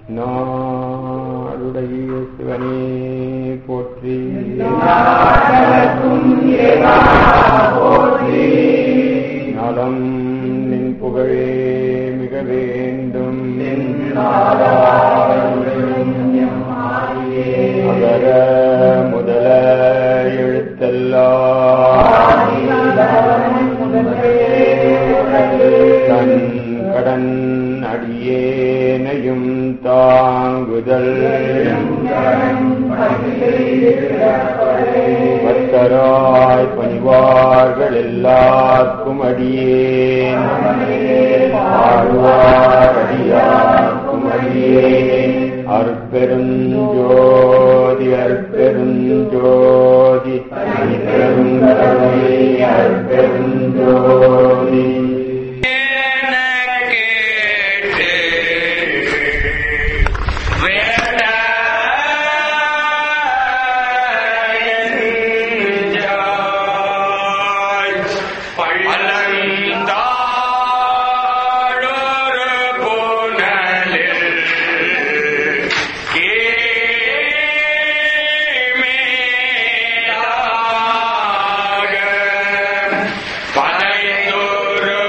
நாடுடைய சிவனே போற்றி நலம் நின் புகழே மிக வேண்டும் அகர முதல எழுத்தெல்லாம் தன் கடன் அடியேனையும் தாங்குதல் பக்தராய் பணிவார்கள் எல்லாருக்கும் அடியேன் ஆழ்வார் அடியார்க்கும் அடியேன் அற்பெருஞ்சோதி அற்பெருஞ்சோதி அற்பெருங்கருணை அற்பெருஞ்சோதி பதைந்தோரு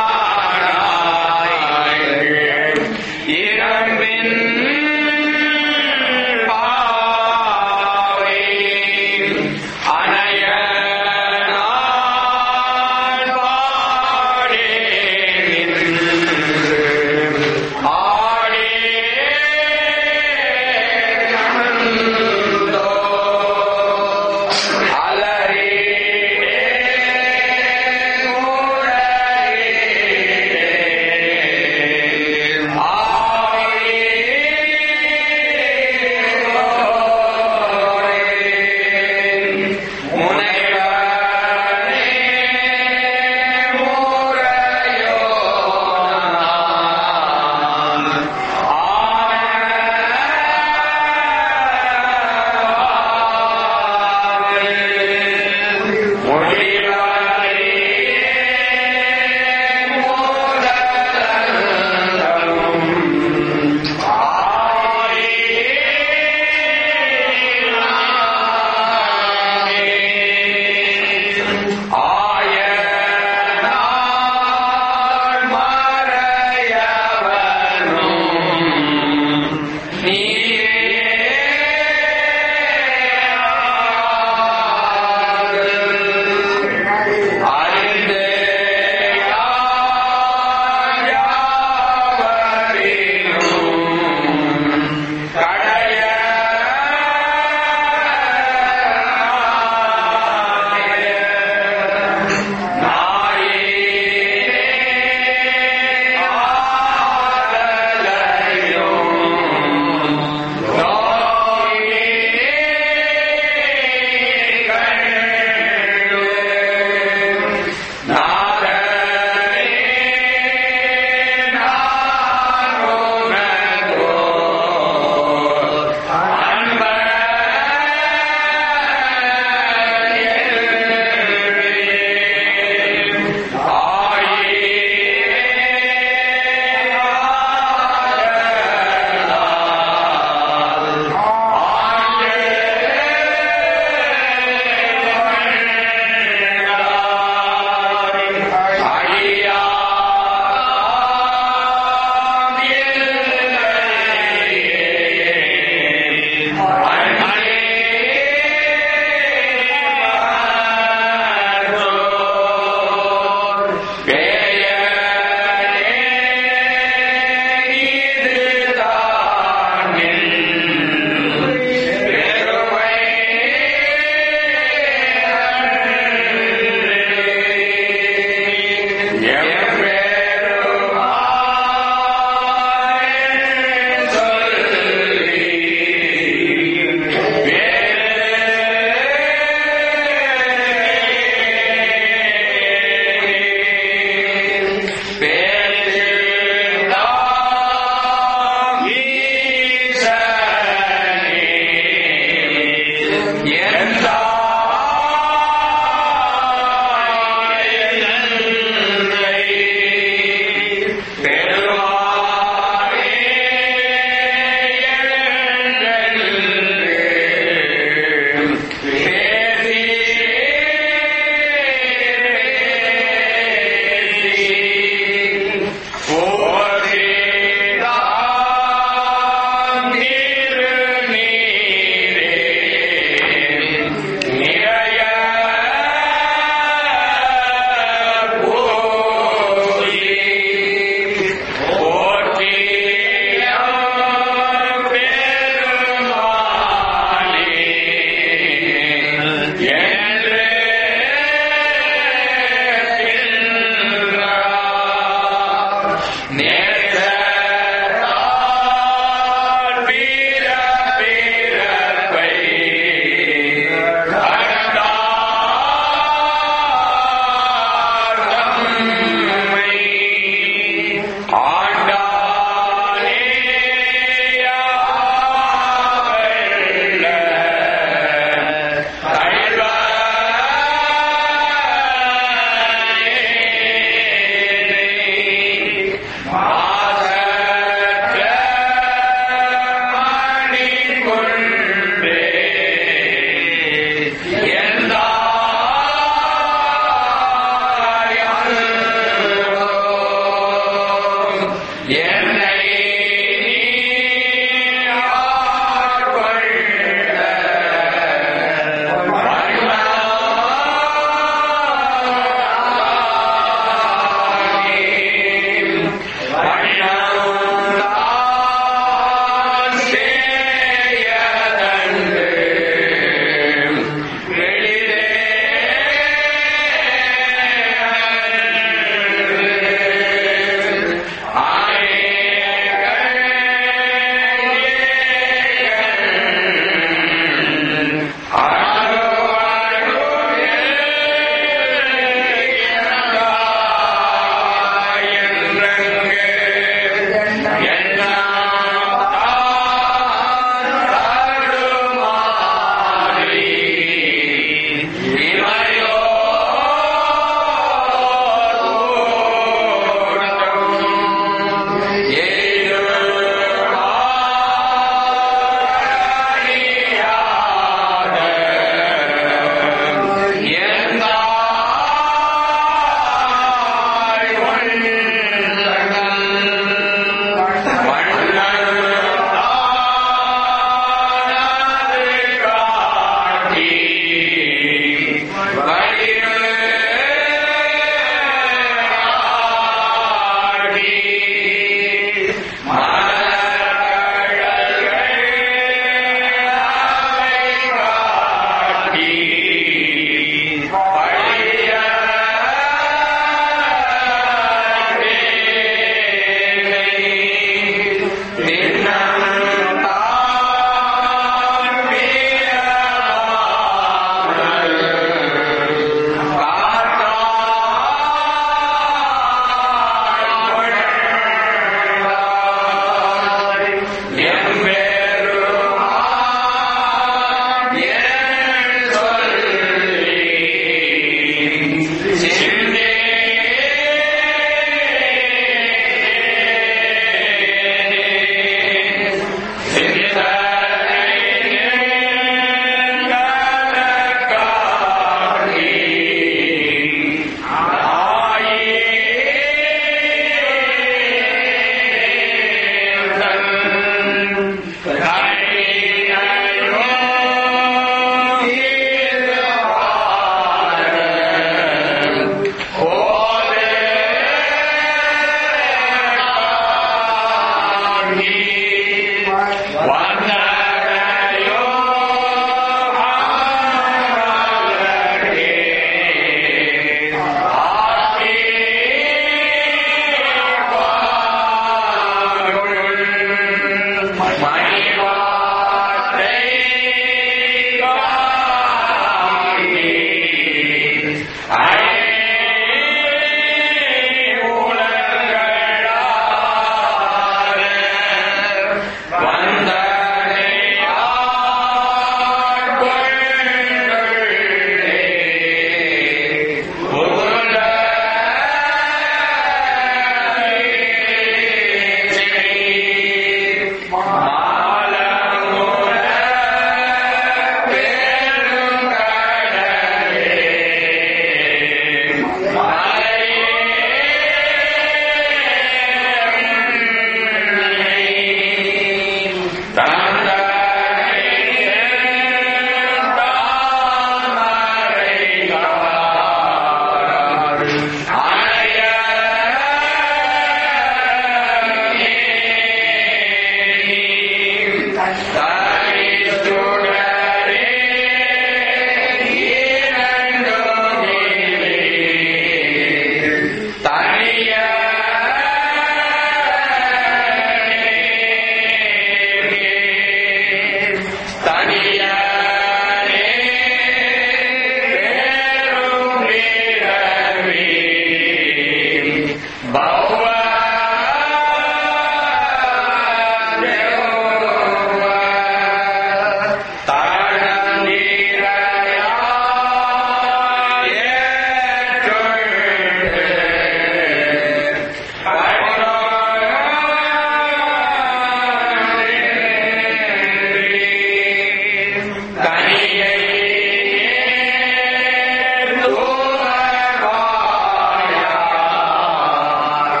கனியை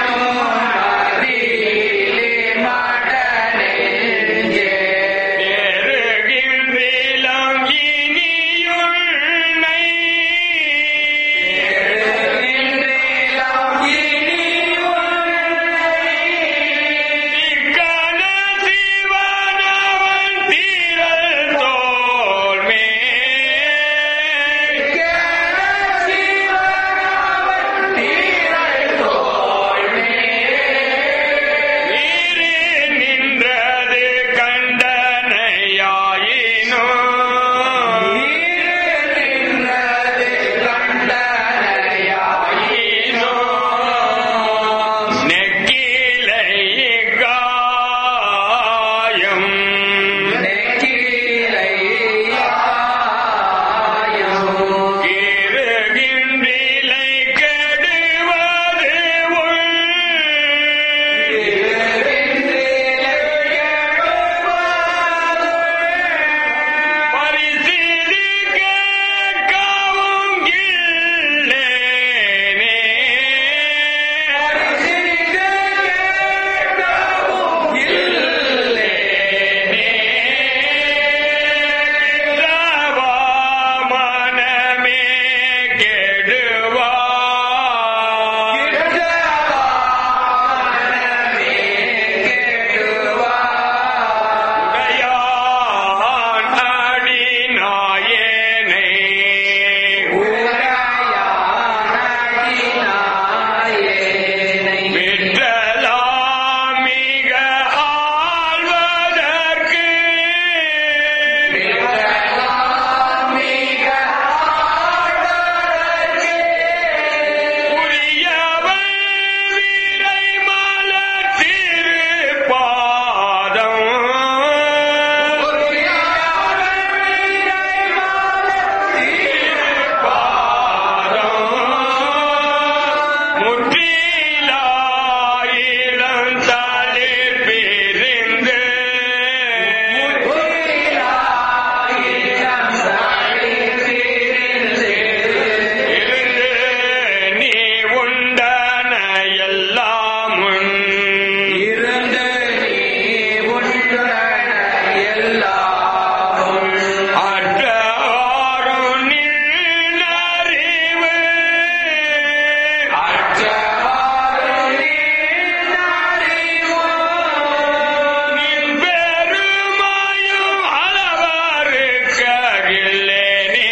நெருகின்றீலம் இனியுன்னை திக்கன சிவனவன் தீரல் தோள் நீரு நின்றது கண்டனையாயினோ நெக்கிலை காயம் கிருகின்றிலை கெடுவது உள் பரிசிலி கேட்கவும் இல்லேனே. கிழவா மனமே கெடுவா உடையான் அடி நாயேனை விட்டலாம் மிக ஆழ்வதற்கு உரியவள் வீரை மலர் திருப்பாதம் முற்றிலாயிரம் தளிர் பிரிந்து இருந்து நீ உண்டன எல்லாம் உன் அற்றவாறும் நின்னறிவு நின் பெருமாயும் அளவறுக்க இல்லேனே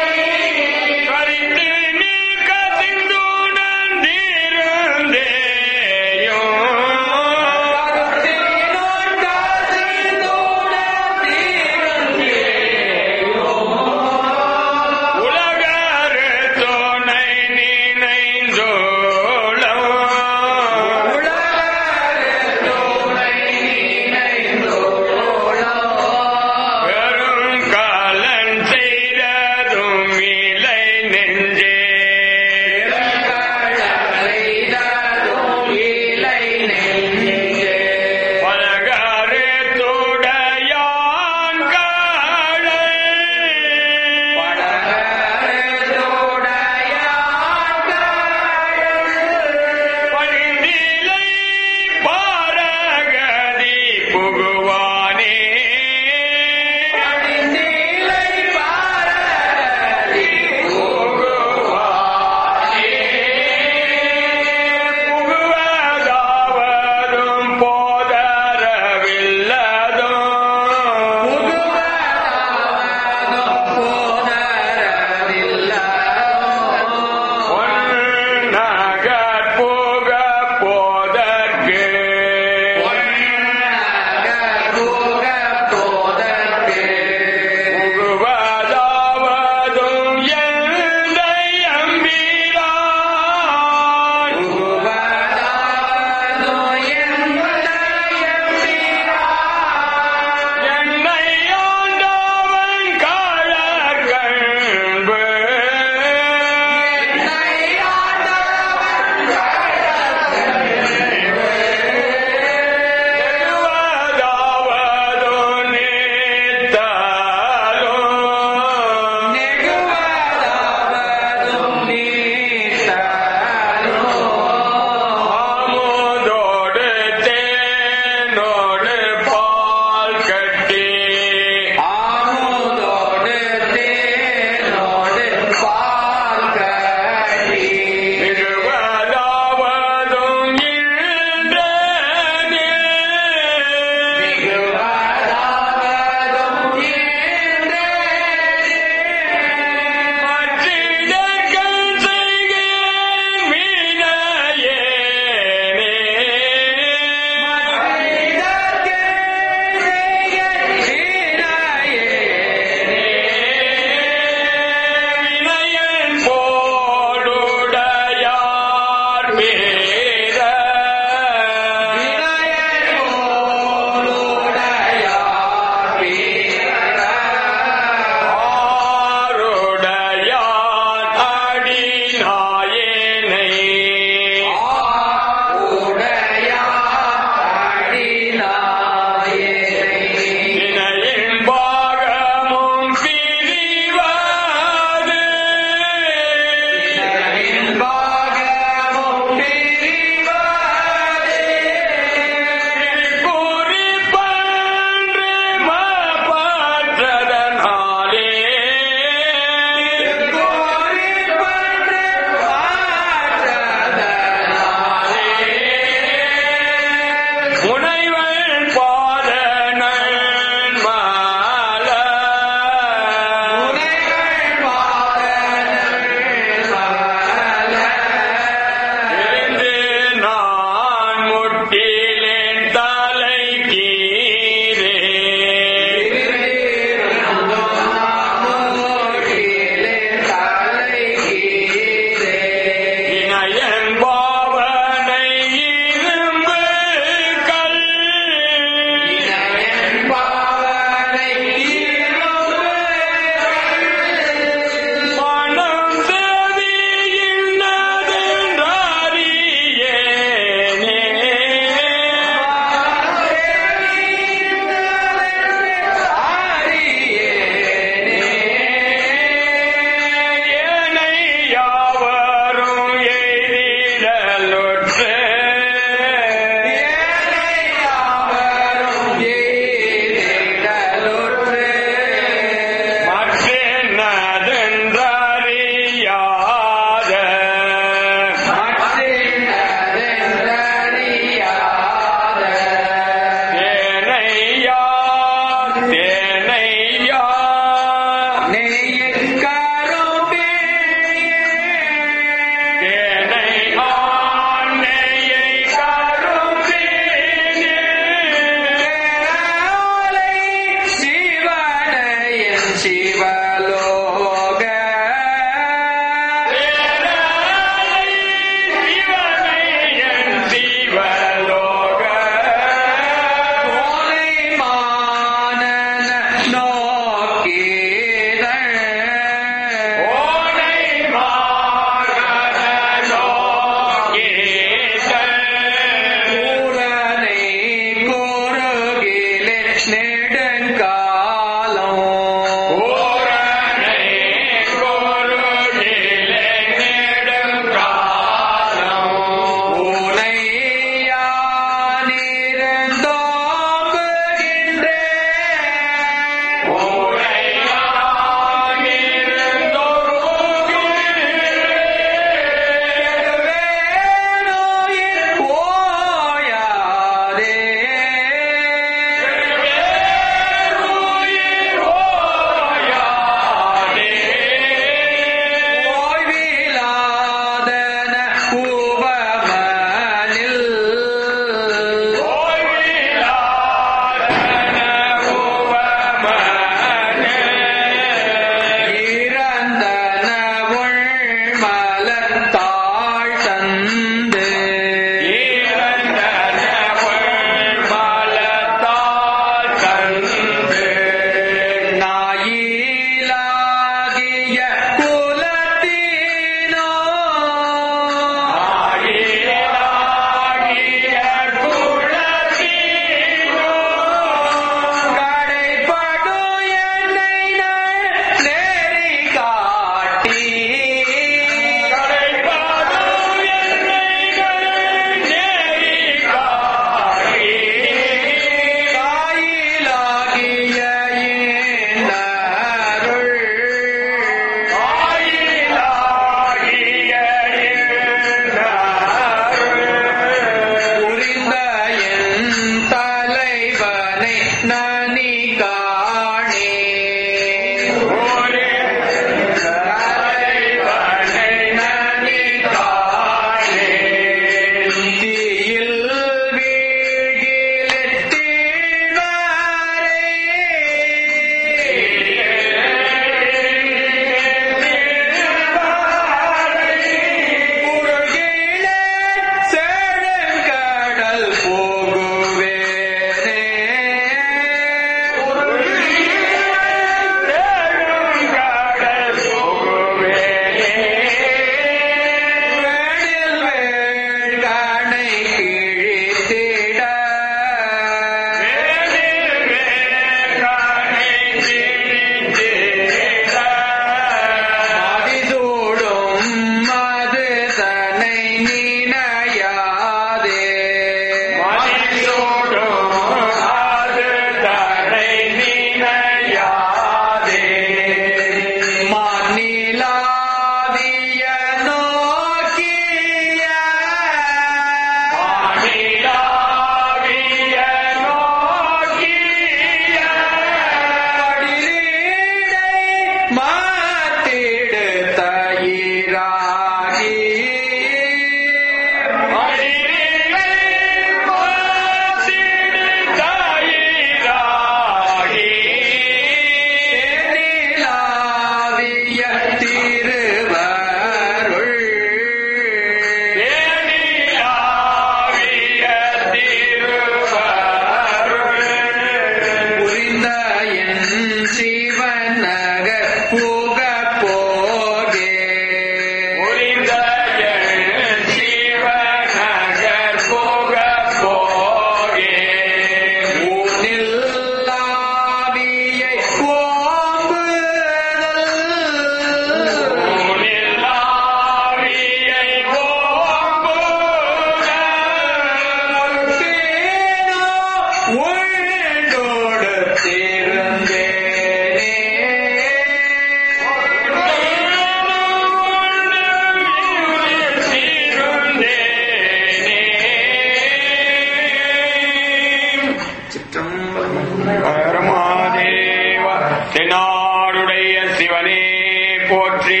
போற்றி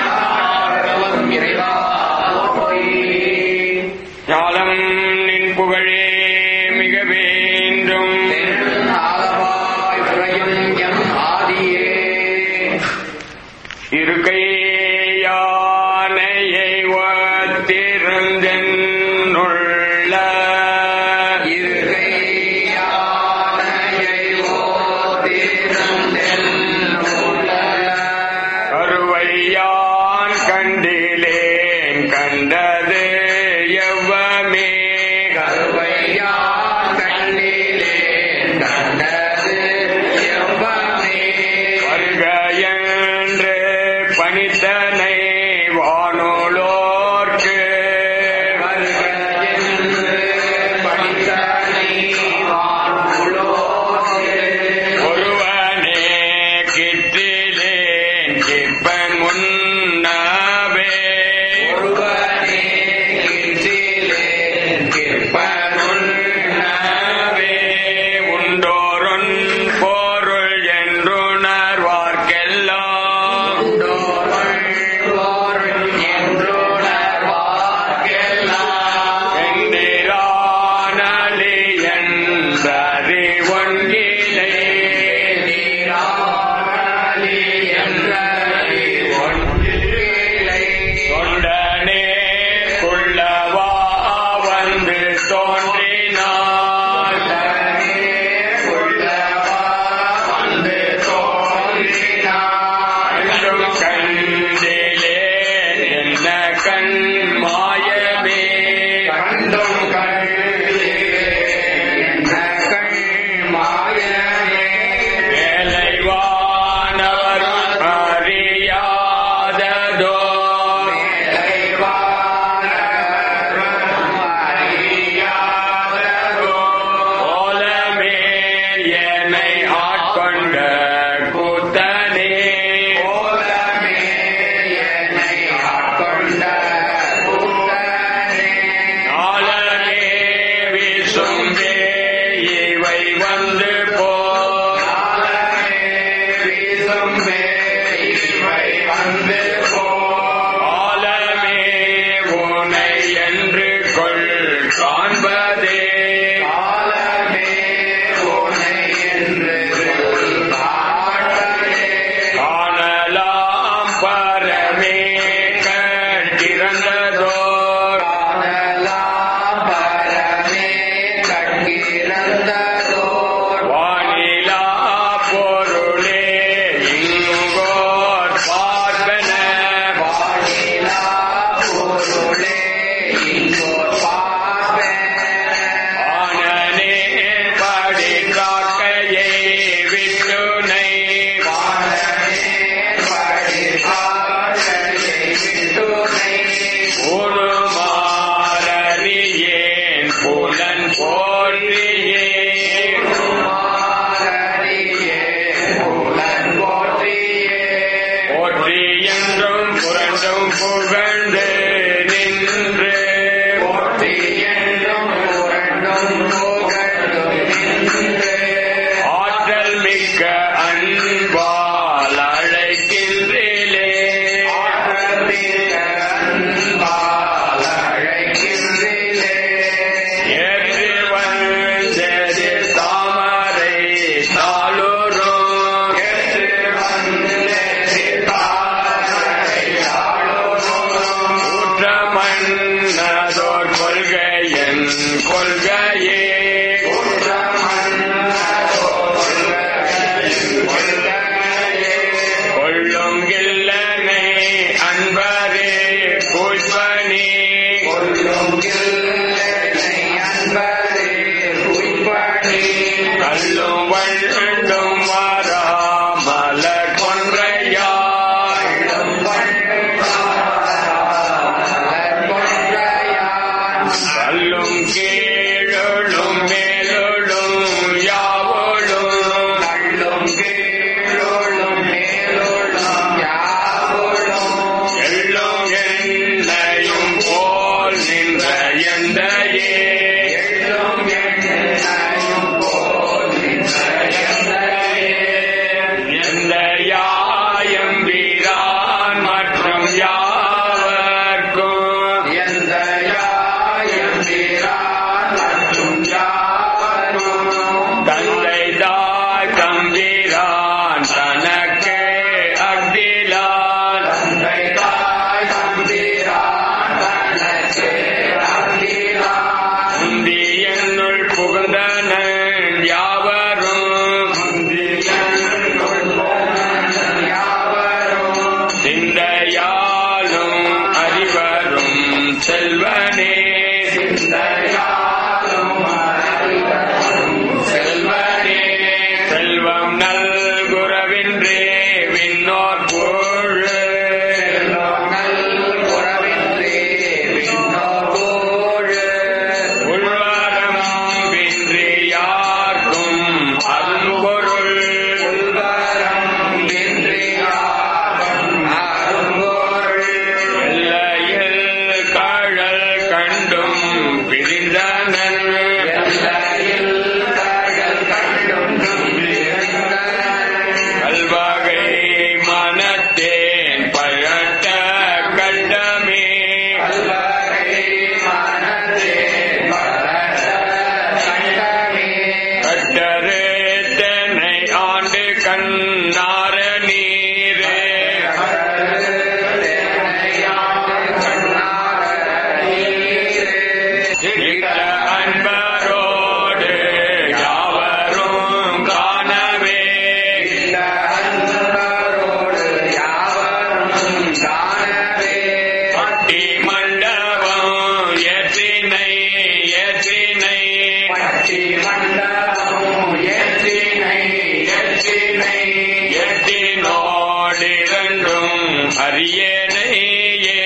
இறைவா போற்றி ஞாலம் நின் புகழே மிக வேண்டும் ஆலவாய் உறையும் எம் ஆதியே இருக்கை யானையை ஒத்திருந்தென்னுள்ள இருக்கை யானையை ஓதிருந்தென் உள்ள கருவையான் கண்டிலேன் கண்டது எவ்வமே கருவையான் கண்ணிலே கண்டது எவ்வமே வருக என்று பணித்தனை வானோளோர்க்கு வருக என்று படித்தனை வானுளோரே ஒருவனே கிற்றிலேன் கிப்பன் முன்னவே ஒருவனே கிற்றிலே கிற்பனுண்ணவே உண்டோருன் பொருள் என்றுணர்வார்க்கெல்லாம் உண்டோர்கள் என்றுணர்வார்க்கெல்லாம் எந்திரானலி என்றறி ஒன்றிலே நீராளி என்றறி ஒன்றில்லை. தொண்டனே குள்ளவா வந்து தோன்றினார் உடனே உள்ளவா வந்து தோன்றினார். கண்டும் கண்டிலே என்ன கண் மாயமே கண்டும் கண்ணிலே என்ன கண் மாயமே வேலைவானவரும் அறியாததோ கோலமே என்னை ஆட்கொண்ட கூத்தனே நாளனே விசும்பே இவை வந்து போ ஆலமே உனை என்று கொள் காண்பதே காணலாம் பரமே கட்டிறந்ததோர் வானிலா பொருளே இங்குகோர் பார்ப்பன ஆனனே படி காக்கையை விட்டுனை உருமாறியேன் புலன் போற்றியே போற்றி என்றும் புரண்டும் புகழ்ந்து நின்று ஆற்றல் மிக்க அன்பால் அழைக்கின்றே ஏற்று வந்தது தாமரை தாளுரும் ஊற்றமன்னதோர் கொள்கையன் கொள்கையே கொள்ளும் கில்லனை அன்பரே புஷ்பனி கல்லும் வண்டும் வாரா மலர் கொன்றையாய் கல்லும் கீழும் இருந்தனன் எல்லையில் தாய்கள் கண்டும் கல்வகை மனத்தேன் பழட்ட கண்டமே கல்வகை மனதே பரத கண்டமே கட்டரு தென்னை ஆண்டு கண்ணார நீரே சித்த அன்பரோடு யாவரும் காணவே பட்டி மண்டபம் ஏற்றினை ஏற்றினை எட்டினோடிரண்டும் அரியனையே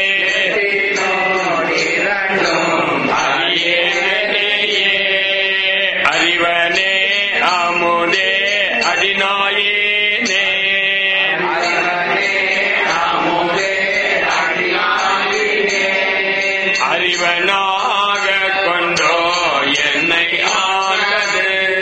அரியனையே அறிவனே அமுதே அடிநாயினே அறிவனாக கொண்டோ என்னை ஆண்டது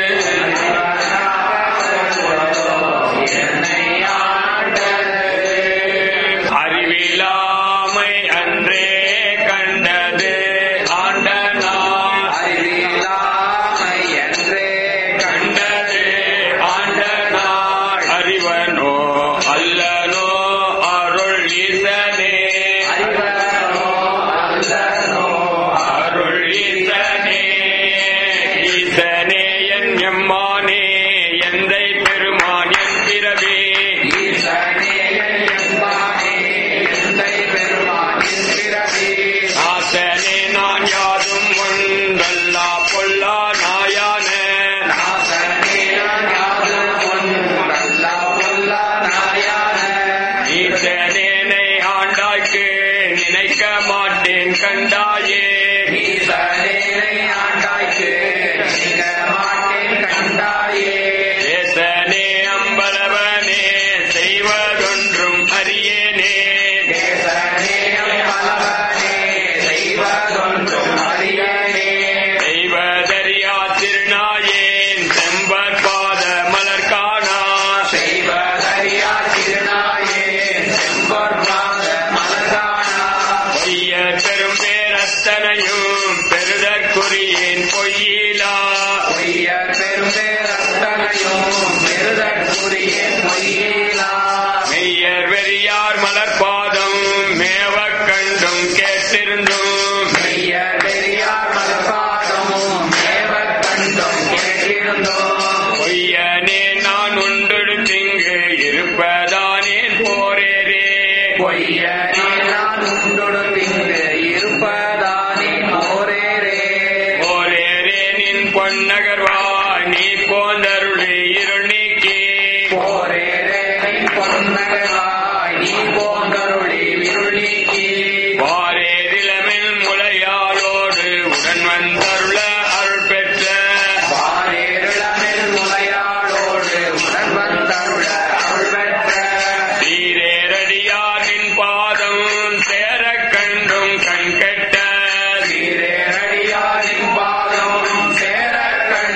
அறிவிலாமை அன்றே கண்டது ஆண்டனா கண்டது ஆண்டனா அறிவனோ அல்லனோ அருள் ஈசனே அருள் ஈசனே ஈசனே என் எம்மானே எந்தை பெருமான் என் பிறவே ஆசனே நான் யாதும் ஒன்றல்லா பொல்லா நாயான ஈசனேனை ஆண்டாய்க்கு நினைக்க மாட்டேன் கண்டாயே தேசனே அம்பலவனே செய்வதொன்றும் அறியேனே செய்வதறியா திருநாயேன் செம்பற் பாத மலர் காணா பொய்ய பெரும் பேரத்தனையும் பெருதற்குரியேன் பொய்யிலா மெய்யர் வெறியார் மலர் பாதம் மேவக் கண்டும் கேட்டிருந்தும் பொய்யனே நான் உண்டு திங்கு இருப்பதானேன் போரேரே போரேரே நின் பொன்னகர்வாய் நீ போந்தருளி இருள் நீக்கி வாரேரிலமில் முளையாளோடு உடன் வந்தருள அருள் பெற்ற சீரேரடியார் நின் பாதம் சேரக் கண்டும் கண் கெட்ட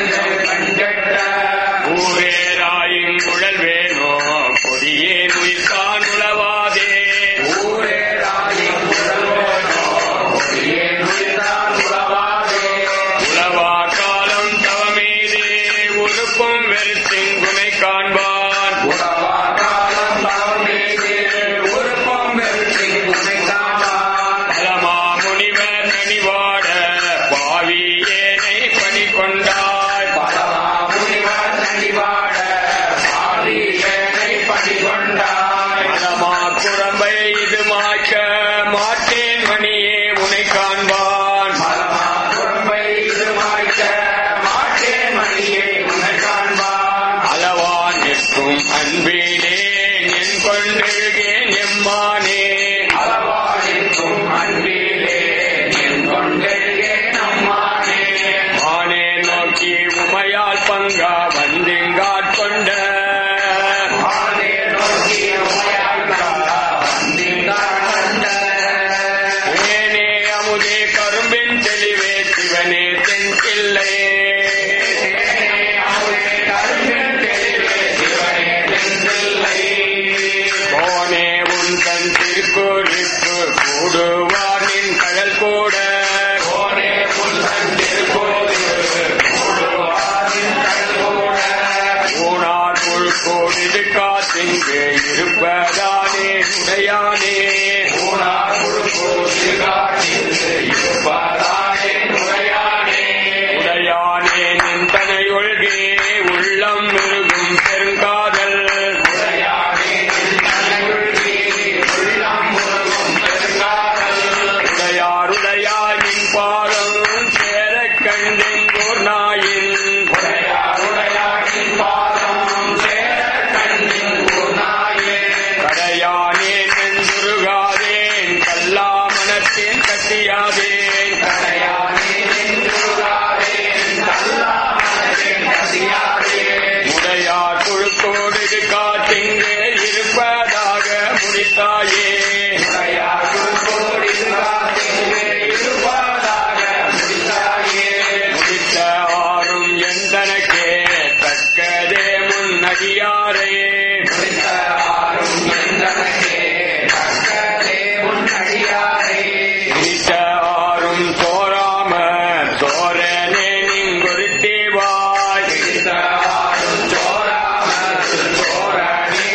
கோரனே நிங்குருட்டி வாய் பிடித்தாடும் சோராமல் சோரனே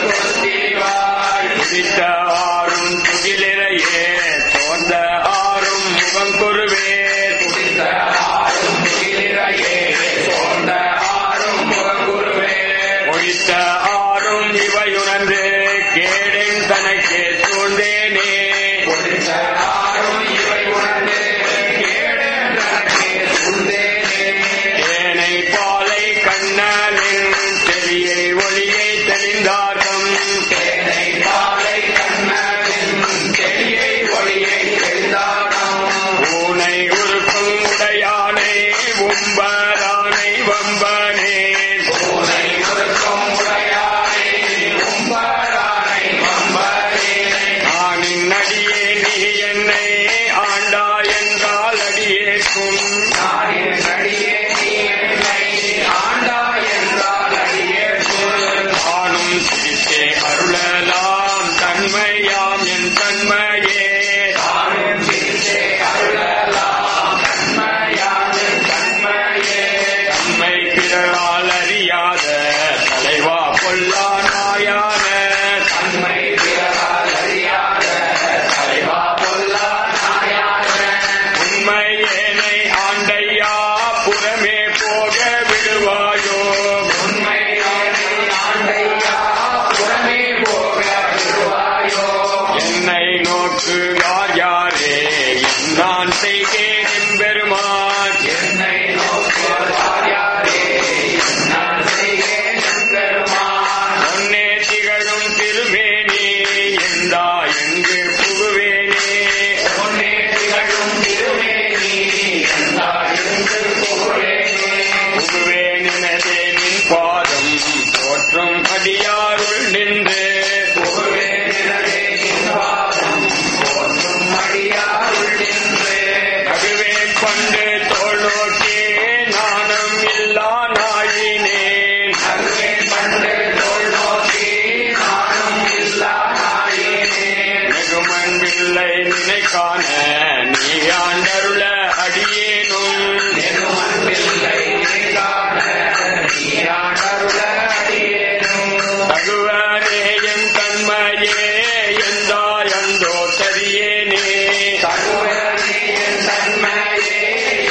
குத்திவாய் பிடித்த ஆறும் துகிலிரையே தோன்ற ஆறும் முகங்குருவே குடித்த ஆறும் முகிலிரையே சோர்ந்த ஆறும் முகங்குருவே ஒழித்த ஆறும் இவையுணர்ந்து கேடென் தனக்கே சூழ்ந்தேனே குடித்த ஆறும் இவை உணர்ந்து கேடென்றனக்கே சூழ்ந்தேனே ஏனை பாலை கண்ணனின் செவியை ஒளியை தெளிந்தார்த்தம் தேனை பாலை கண்ணனின் செடியை ஒளியை தெரிந்தானம் ஊனை உருக்கும் உடையானை உம்பரானை வம்பனே பூனை முறுக்கும் உடையானை உம்பரானை வம்பரே நானின் அடியே நீ என்னை ஆண்டா என்றால் அடியேற்கும் நானின் அடியே நீ என்னை ஆண்டா என்றால் அடியே சொல் ஆணும் சிரித்தே அருளலாம் தன்மையாம் என் தன்மையே தானும் சிரித்தே அருளலாம் தன்மையான தன்மையே தம்மை பிறரால் அறியாத தலைவா பொல்லா நாயான தன்மை பிறரால் அறியாத தலைவா பொல்லா நாயான உண்மையேனை ஆண்டையா புறமே போக விடுவாயோ உண்மையான ஆண்டையா புறமே போக விடுவாயோ என்னை நோக்குகார் யாரே நான் செய்கேன் எம்பெருமான் என்னை நோக்குவார் யாரே நான் செய்கேன் பெருமான் பொன்னே திகழும் திருமேனி எந்தா எங்கு புகுவேனே பொன்னே திகழும் திருமேனி எந்தாயிருந்து புகழேனே புகுவேனினதே நின் பாதம் தோற்றும் அடியாருள் நின்று புகழேனினதே நின்வாதம் போற்றும் அடியாருள் நின்று நகுவேன் பண்டு தோள் நோக்கி நாணம் இல்லா நாயினேன் அருகே கண்டு தோள் நோக்கி நானும் இல்லா நாயினே நெகுமன் பிள்ளை நினைக்கான நீ ஆண்டருள அடியேனும் நெருமன் பிள்ளை நினைக்காத நீராடருள அடியேனும் தகுவனே என் தன்மையே எந்தாய் அந்தோ தரியேனே தகுவனே என் தன்மையே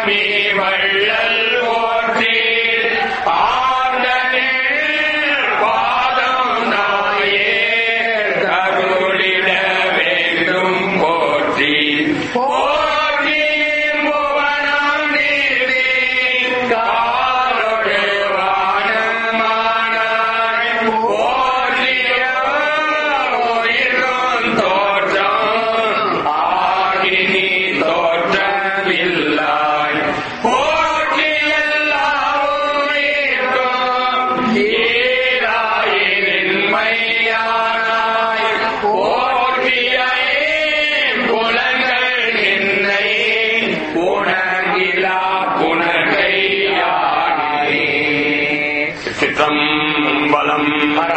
ஆனி வள்ளல் போற்றி ஆண்டனே பாதம் நாயே கருளிட வேண்டும் போற்றி போற்றி புவனம் நீதி காலொடு வானமானாய் போற்றிய உயிரும் தோற்றம் ஆகி நீ தோற்றமில்லாய் போற்றி எல்லா உயிர்க்கும் ஈராயின்மையானாய் போற்றிய புலங்கள் நின்னை உணர்கிலா புனர்கையானே சிற்றம்பலம்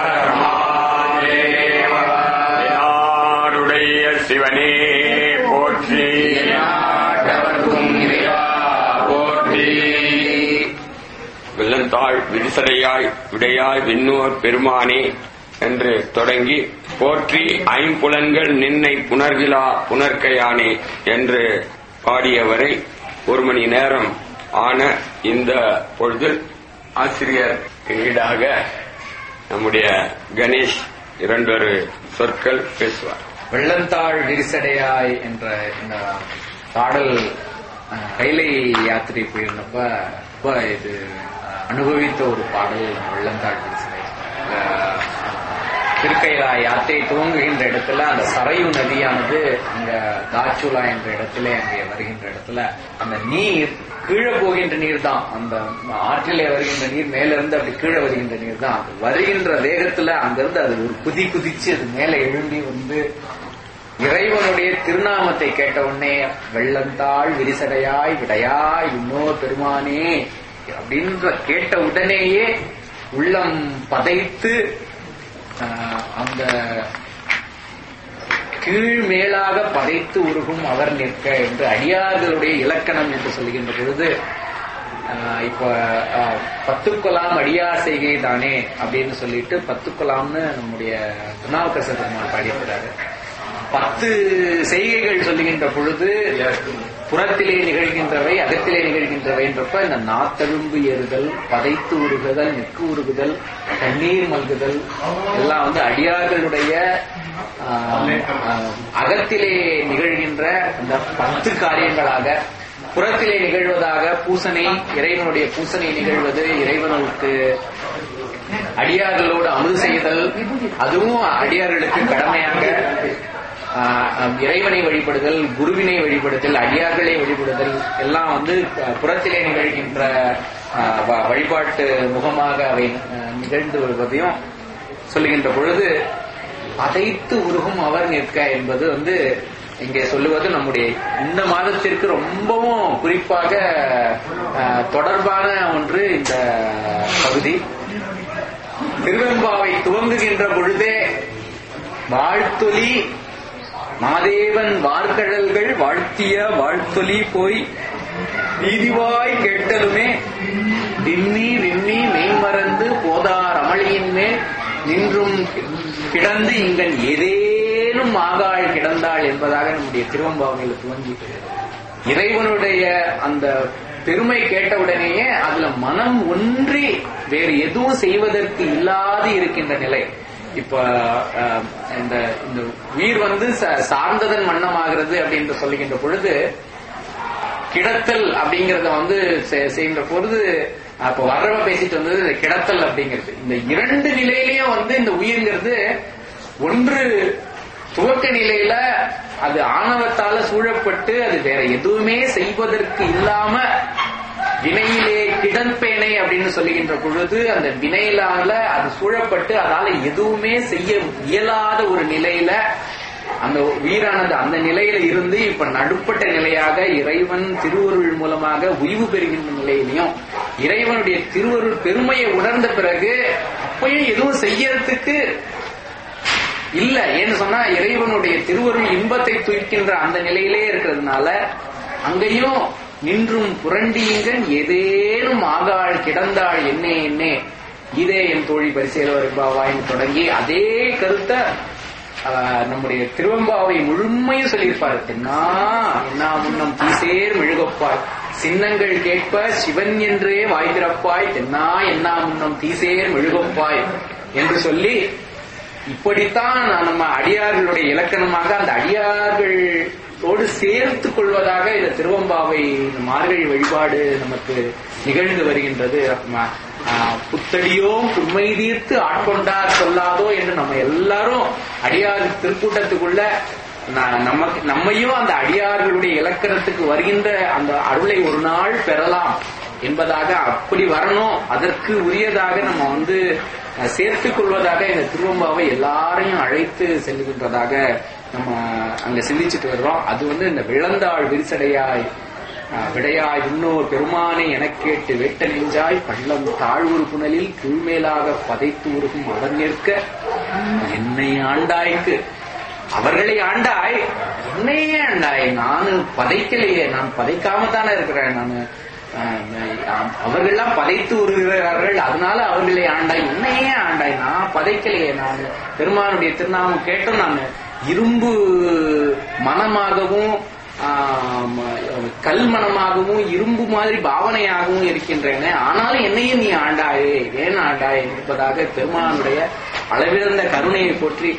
நாடுடைய சிவனே போற்றி நாட்டவர்க்கும் இறைவா போற்றி வெள்ளந்தாள் விரிசடையாய் விடையாய் விண்ணோர் பெருமானே என்று தொடங்கி போற்றி ஐம்புலன்கள் நின்னை புனர்கிலா புனர்க்கையானே என்று பாடியவரை ஒரு மணி நேரம் ஆன இந்த பொழுதில் ஆசிரியர் ஈடாக நம்முடைய கணேஷ் இரண்டொரு சொற்கள் பேசுவார் வெள்ளந்தாள் விரிசடையாய் என்ற இந்த பாடல் அஹ், கைலை யாத்திரை போயிருந்தப்ப ரொம்ப இது அஹ், அனுபவித்த ஒரு பாடல் வெள்ளந்தாள் விரிசடை அஹ், திருக்கைலா யாத்திரை துவங்குகின்ற இடத்துல அந்த சரையு நதியானது அங்க தாச்சுலா என்ற இடத்துல அங்கே வருகின்ற இடத்துல அந்த நீர் கீழே போகின்ற நீர் தான் அந்த ஆற்றிலே வருகின்ற நீர் மேல இருந்து அப்படி கீழே வருகின்ற நீர் தான் அது வருகின்ற வேகத்துல அங்கிருந்து அது ஒரு குதி குதிச்சு அது மேல எழும்பி வந்து இறைவனுடைய திருநாமத்தை கேட்ட உடனே வெள்ளந்தாள் விரிசடையாய் விடையாய் இன்னொரு பெருமானே அப்படின்ற கேட்ட உடனேயே உள்ளம் பதைத்து ஆஹ், அந்த கீழ் மேலாக பதைத்து உருகும் அவர் நிற்க என்று அடியார்களுடைய இலக்கணம் என்று சொல்கின்ற பொழுது ஆஹ், இப்ப ஆஹ், பத்துக்குலாம் அடியார் செய்கை தானே அப்படின்னு சொல்லிட்டு பத்துக்குலாம்னு நம்முடைய திருநாவுக்கரசர் பெருமாள் பாடியிருக்கிறாரு பத்து செய்கைகள் சொல்லுகின்ற பொழுது புறத்திலே நிகழ்கின்றவை அகத்திலே நிகழ்கின்றவை என்றப்ப இந்த நாத்தழும்பு ஏறுதல் பதைத்து உருகுதல் நிற்கு உருகுதல் தண்ணீர் மல்குதல் எல்லாம் வந்து அடியார்களுடைய ஆஹ், ஆஹ், அகத்திலே நிகழ்கின்ற இந்த பத்து காரியங்களாக புறத்திலே நிகழ்வதாக பூசனை இறைவனுடைய பூசனை நிகழ்வது இறைவனுக்கு அடியார்களோடு அமுது செய்தல் அதுவும் அடியார்களுக்கு கடமையாக ஆஹ், இறைவனை வழிபடுதல் குருவினை வழிபடுதல் அடியார்களை வழிபடுதல் எல்லாம் வந்து அஹ், புறத்திலே நிகழ்கின்ற ஆஹ், வ- வழிபாட்டு முகமாக அவை அஹ், நிகழ்ந்து வருவதையும் சொல்லுகின்ற பொழுது பதைத்து உருகும் அவர் நிற்க என்பது வந்து இங்கே சொல்லுவது நம்முடைய இந்த மாதத்திற்கு ரொம்பவும் குறிப்பாக அஹ், தொடர்பான ஒன்று இந்த பகுதி திருவெம்பாவை துவங்குகின்ற பொழுதே வாழ்த்தொலி மாதேவன் வார்கழல்கள் வாழ்த்திய வாழ்த்தொலி போய் நீதிவாய் கேட்டலுமே விம்மி விம்மி மெய்மறந்து போதார் அமளியின் மேல் நின்றும் கிடந்து இங்கன் ஏதேனும் ஆகாள் கிடந்தாள் என்பதாக நம்முடைய திருவம்பாவையில் துவங்கி இறைவனுடைய அந்த பெருமை கேட்டவுடனேயே அதுல மனம் ஒன்றி வேறு எதுவும் செய்வதற்கு இல்லாது இருக்கின்ற நிலை இப்ப அஹ், இந்த இந்த உயிர் வந்து ச- சார்ந்ததன் வண்ணமாகிறது அப்படின்னு சொல்லுகின்ற பொழுது கிடத்தல் அப்படிங்கறத வந்து செ- செய்கின்ற பொழுது அப்ப வர்றவ பேசிட்டு வந்தது இந்த கிடத்தல் அப்படிங்கிறது இந்த இரண்டு நிலையிலயும் வந்து இந்த உயிர்ங்கிறது ஒன்று துவக்க நிலையில அது ஆணவத்தால சூழப்பட்டு அது வேற எதுவுமே செய்வதற்கு இல்லாம வினையிலே கிடப்பேனை அப்படின்னு சொல்லுகின்ற பொழுது அந்த வினையிலால அது சூழப்பட்டு அதால எதுவுமே செய்ய இயலாத ஒரு நிலையில அந்த உயிரானது அந்த நிலையில இருந்து இப்ப நடுப்பட்ட நிலையாக இறைவன் திருவருள் மூலமாக உய்வு பெறுகின்ற நிலையிலையும் இறைவனுடைய திருவருள் பெருமையை உணர்ந்த பிறகு அப்பயும் எதுவும் செய்யறதுக்கு இல்ல ஏன்னு சொன்னா இறைவனுடைய திருவருள் இன்பத்தை துய்க்கின்ற அந்த நிலையிலே இருக்கிறதுனால அங்கேயும் நின்றும் புரண்டியுங்கன் ஏதேனும் ஆகாள் கிடந்தாள் என்னே என்னே இதே என் தோழி பரிசேல வருபாவாயின்னு தொடங்கி அதே கருத்தை ஆஹ், நம்முடைய திருவம்பாவை முழுமையும் சொல்லியிருப்பார் தென்னா என்ன முன்னம் தீசேர் மெழுகப்பாய் சின்னங்கள் கேட்ப சிவன் என்றே வாய் திறப்பாய் தென்னா என்ன முன்னம் தீசேர் மெழுகப்பாய் என்று சொல்லி இப்படித்தான் நம்ம அடியார்களுடைய இலக்கணமாக அந்த அடியார்களோடு சேர்த்து கொள்வதாக இந்த திருவம்பாவை இந்த மார்கழி வழிபாடு நமக்கு நிகழ்ந்து வருகின்றது ம- ஆ, புத்தடியோம் உண்மை தீர்த்து ஆட்கொண்டார் சொல்லாதோ என்று நம்ம எல்லாரும் அடியார் திருக்கூட்டத்துக்குள்ள ந- நமக்கு நம்மையும் அந்த அடியார்களுடைய இலக்கணத்துக்கு வருகின்ற அந்த அருளை ஒரு நாள் பெறலாம் என்பதாக அப்படி வரணும் அதற்கு உரியதாக நம்ம வந்து அஹ், சேர்த்துக் கொள்வதாக இந்த திருவம்பாவை எல்லாரையும் அழைத்து செல்கின்றதாக நம்ம அங்க சிந்திச்சுட்டு வர்றோம் அது வந்து இந்த விளந்தாள் விரிசடையாய் அஹ், விடையாய் இன்னொரு பெருமானை எனக் கேட்டு வேட்ட நெஞ்சாய் பள்ளம் தாழ்வுறு புனலில் கீழ்மேலாக பதைத்து உருகும் அவர் நிற்க என்னை ஆண்டாய்க்கு அவர்களை ஆண்டாய் என்னையே ஆண்டாய் நான் பதைக்கலையே நான் பதைக்காம தானே இருக்கிறேன் நான் அவர்கள்லாம் பதைத்து உருகிறார்கள் அதனால அவர்களை ஆண்டாய் என்னையே ஆண்டாய் நான் பதைக்கலையே நான் பெருமானுடைய திருநாமம் கேட்டும் நான் இரும்பு மனமாகவும் ஆம், கல் மனமாகவும் இரும்பு மாதிரி பாவனையாகவும் இருக்கின்றன ஆனாலும் என்னையும் நீ ஆண்டாயே ஏன் ஆண்டாய் என்பதாக பெருமானுடைய அளவிறந்த கருணையை போற்றி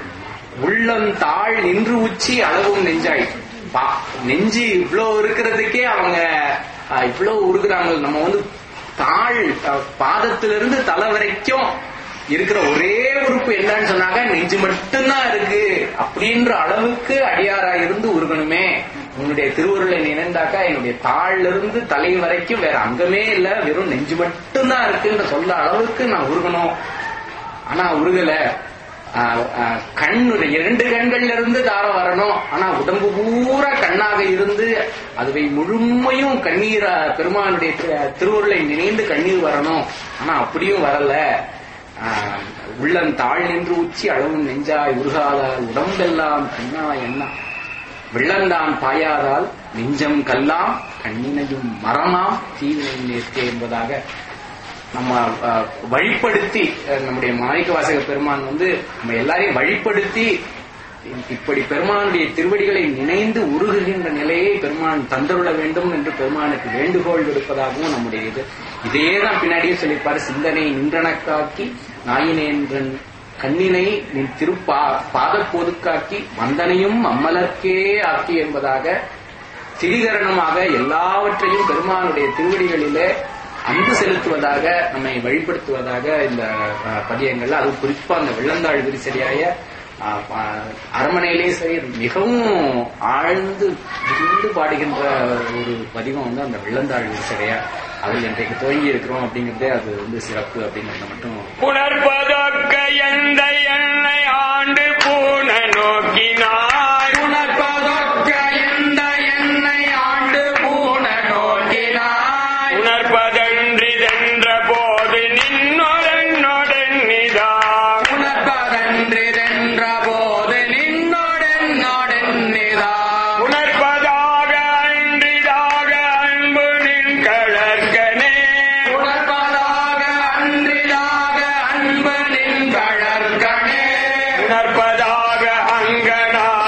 உள்ளம் தாழ் நின்று உச்சி அளவும் நெஞ்சாய் பா- நெஞ்சு இவ்வளவு இருக்கிறதுக்கே அவங்க அஹ், இவ்வளவு உருகுறாங்க நம்ம வந்து தாழ் அஹ், பாதத்திலிருந்து தலை வரைக்கும் இருக்கிற ஒரே உறுப்பு என்னன்னு சொன்னாங்க நெஞ்சு மட்டும்தான் இருக்கு அப்படின்ற அளவுக்கு அடியாரா இருந்து உருகணுமே உன்னுடைய திருவுருளை நினைந்தாக்கா என்னுடைய தாழ்ல இருந்து தலை வரைக்கும் வேற அங்கமே இல்ல வெறும் நெஞ்சு மட்டும்தான் இருக்குன்ற சொல்ல அளவுக்கு நான் உருகணும் ஆனா உருகல ஆஹ், ஆஹ், கண் இரண்டு கண்கள்ல இருந்து தாரம் வரணும் ஆனா உடம்பு பூரா கண்ணாக இருந்து அதுவை முழுமையும் கண்ணீரா பெருமானுடைய திரு- திருவுருளை நினைந்து கண்ணீர் வரணும் ஆனா அப்படியும் வரல ஆஹ், உள்ளம் தாழ் நின்று உச்சி அளவும் நெஞ்சாய் உருகாதால் உடம்பெல்லாம் கண்ணா என்ன வெள்ளந்தான் பாயாதால் நெஞ்சம் கல்லாம் கண்ணினையும் மரமாம் தீவினை நேர்த்தே என்பதாக நம்ம அஹ், வழிப்படுத்தி அஹ், நம்முடைய மாணிக்க வாசக பெருமான் வந்து நம்ம எல்லாரையும் வழிப்படுத்தி இப்படி பெருமானுடைய திருவடிகளை நினைந்து உருகுகின்ற நிலையை பெருமான் தந்தருள வேண்டும் என்று பெருமானுக்கு வேண்டுகோள் விடுப்பதாகவும் நம்முடைய இது இதே தான் பின்னாடியே சொல்லியிருப்பாரு சிந்தனை நின்றனக்காக்கி நாயினேன்றன் கண்ணினை நின் திருப்பா பாதப்போதுக்காக்கி வந்தனையும் அம்மலர்க்கே ஆக்கி என்பதாக திரிகரணமாக எல்லாவற்றையும் பெருமானுடைய திருவடிகளிலே அன்பு செலுத்துவதாக நம்மை வழிபடுத்துவதாக இந்த அஹ், பதியங்கள்ல அது குறிப்பா அந்த வெள்ளந்தாள் விரிசடியாய அஹ், அஹ், அரண்மனையிலே சரி மிகவும் ஆழ்ந்து விரிந்து பாடுகின்ற ஒரு பதிகம் வந்து அந்த வெள்ளந்தாள் விரிசடையா அதில் இன்றைக்கு துவங்கி இருக்கிறோம் அப்படிங்கிறதே அது வந்து சிறப்பு அப்படிங்கறத மட்டும் புணர்பதொக்க எந்த எண்ணெய் ஆண்டு பூன நோக்கினாய் உணர்ப்பதொக்க எந்த என்னை ஆண்டு பூன நோக்கினாய் உணர்ப்பதன்றி சென்ற போது நின்னொடென்னொடென்னிதா உணர்ப்பதன்றிதென்ற போது நின்னோடென்னோடென்னிதா உணர்ப்பதாக அன்றிதாக அன்பு நின் கழற்கனே உணர்ப்பதாக அன்றிதாக அன்பு நின் கழற்கணே உணர்ப்பதாக அங்கனா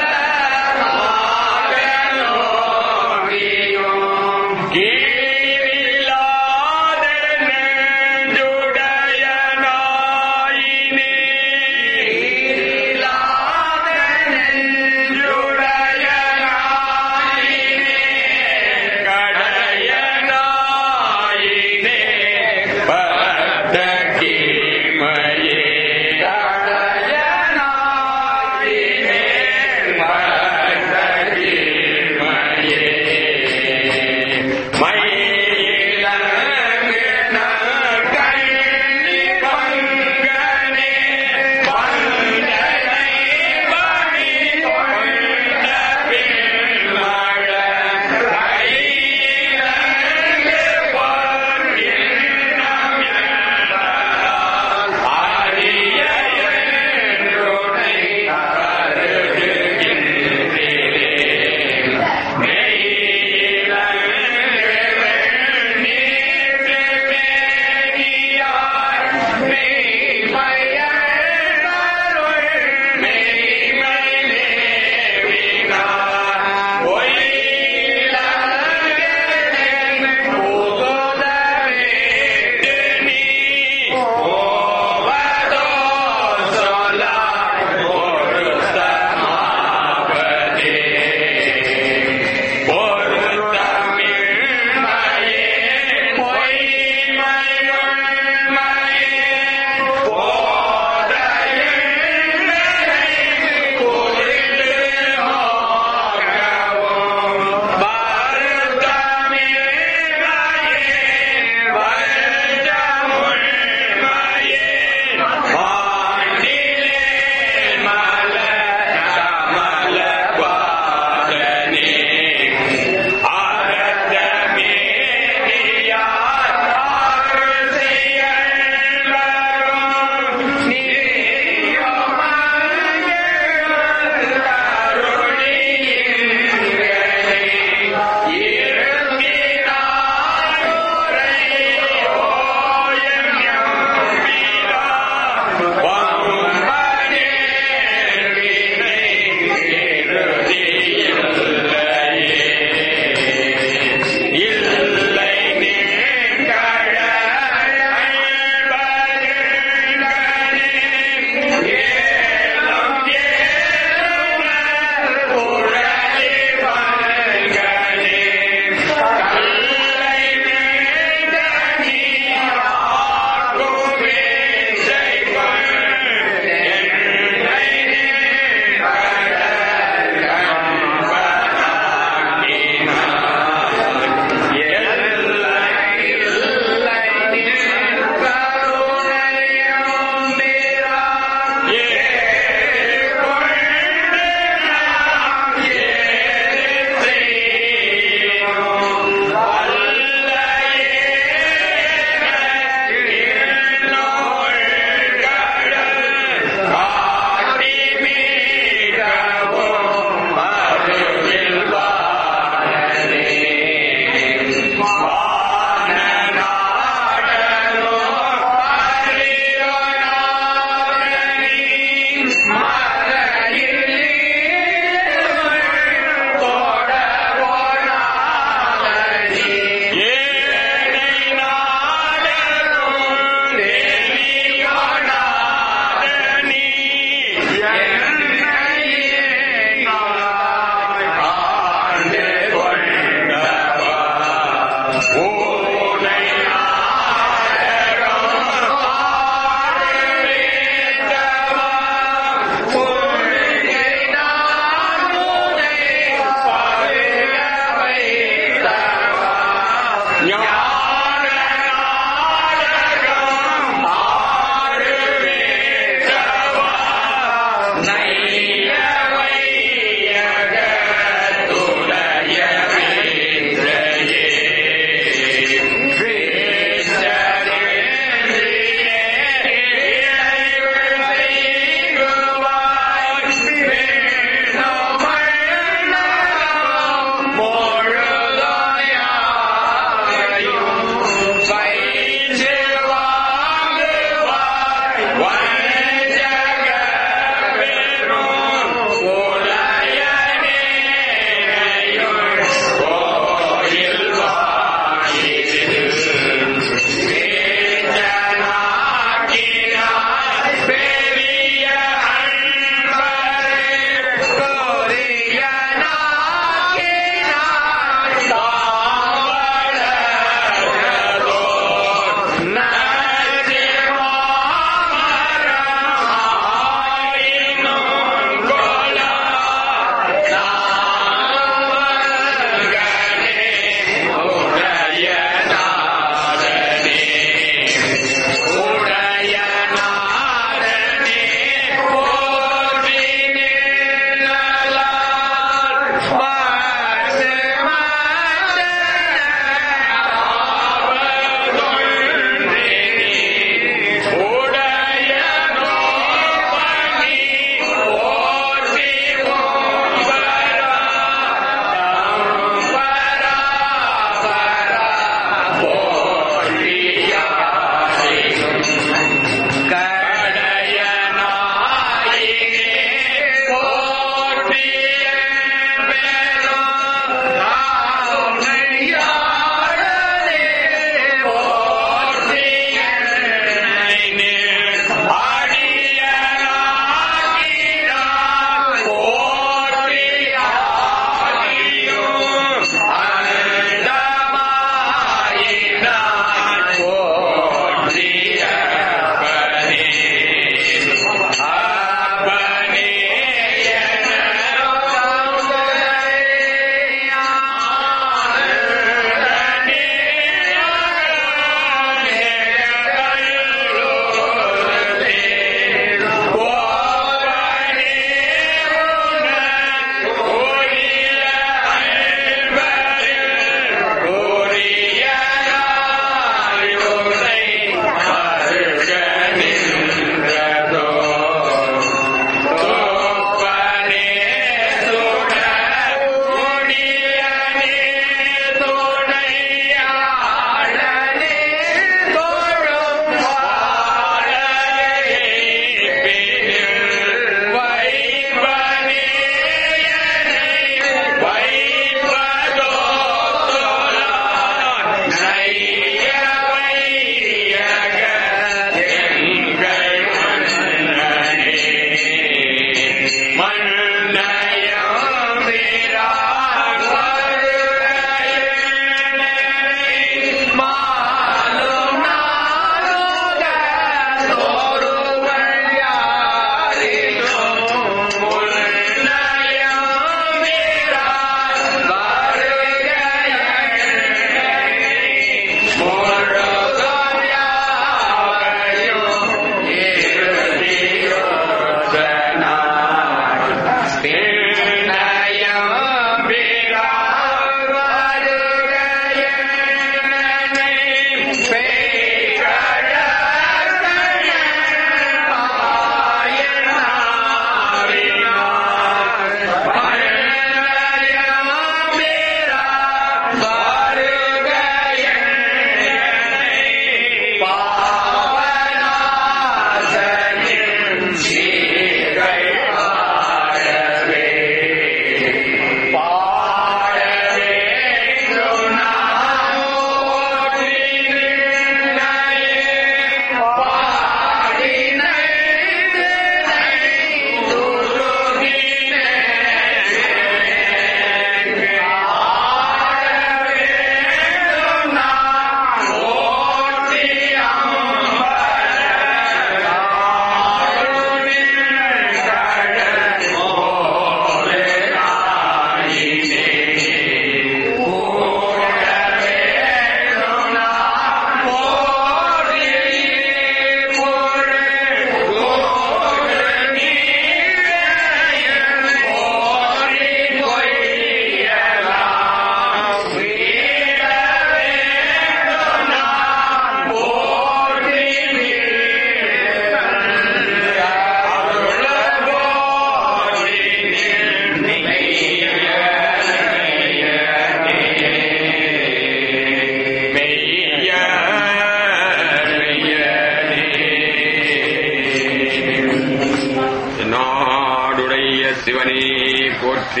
சிவனே போற்றி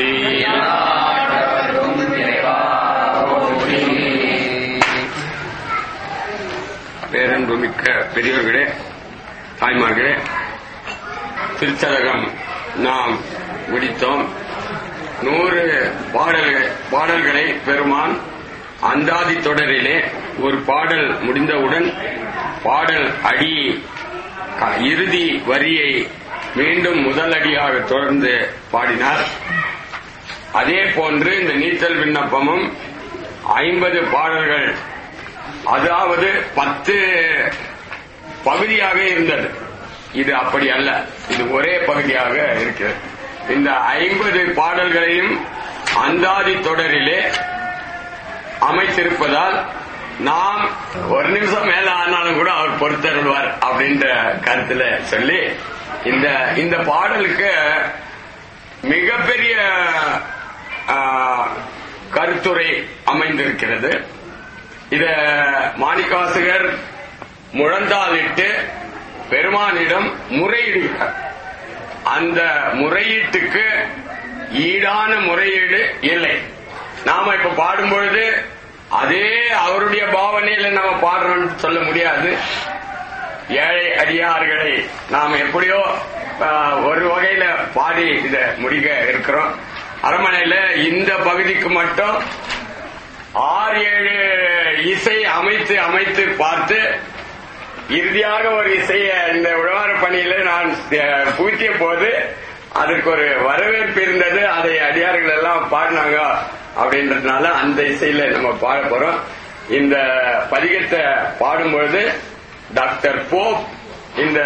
பேரன்புமிக்க பெரியவர்களே தாய்மார்களே திருச்சதகம் நாம் முடித்தோம் நூறு பாடல்கள் பாடல்களை பெருமான் அந்தாதி தொடரிலே ஒரு பாடல் முடிந்தவுடன் பாடல் அடி க- இறுதி வரியை மீண்டும் முதல் அடியாக தொடர்ந்து பாடினார் அதே போன்று இந்த நீச்சல் விண்ணப்பமும் ஐம்பது பாடல்கள் அதாவது பத்து பகுதியாக இருந்தது இது அப்படி அல்ல இது ஒரே பகுதியாக இருக்கிறது இந்த ஐம்பது பாடல்களையும் அந்தாதி தொடரிலே அமைத்திருப்பதால் நாம் ஒரு நிமிஷம் மேல ஆனாலும் கூட அவர் பொறுத்தருள்வார் அப்படின்ற கருத்துல சொல்லி இந்த இந்த பாடலுக்கு மிகப்பெரிய ஆ, கருத்துரை அமைந்திருக்கிறது இத மாணிக்காசுகர் முழந்தாளிட்டு பெருமானிடம் முறையிடுகிறார் அந்த முறையீட்டுக்கு ஈடான முறையீடு இல்லை நாம இப்ப பாடும்பொழுது அதே அவருடைய பாவனையில நம்ம பாடுறோம்னு சொல்ல முடியாது ஏழை அடியார்களை நாம் எப்படியோ ஆஹ், ஒரு வகையில பாடி இத முடிக்க இருக்கிறோம் அரண்மனையில இந்த பகுதிக்கு மட்டும் ஆறு ஏழு இசை அமைத்து அமைத்து பார்த்து இறுதியாக ஒரு இசைய இந்த உழவார பணியில நான் அஹ், புகுத்திய போது அதற்கு ஒரு வரவேற்பு இருந்தது அதை அடியார்கள் எல்லாம் பாடினாங்க அப்படின்றதுனால அந்த இசையில நம்ம பாட போறோம் இந்த பதிகத்தை பாடும்பொழுது டாக்டர் போப் இந்த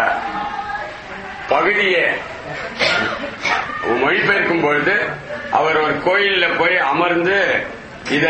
பகுதியை மொழிபெயர்க்கும் பொழுது அவர் ஒரு கோயில்ல போய் அமர்ந்து இத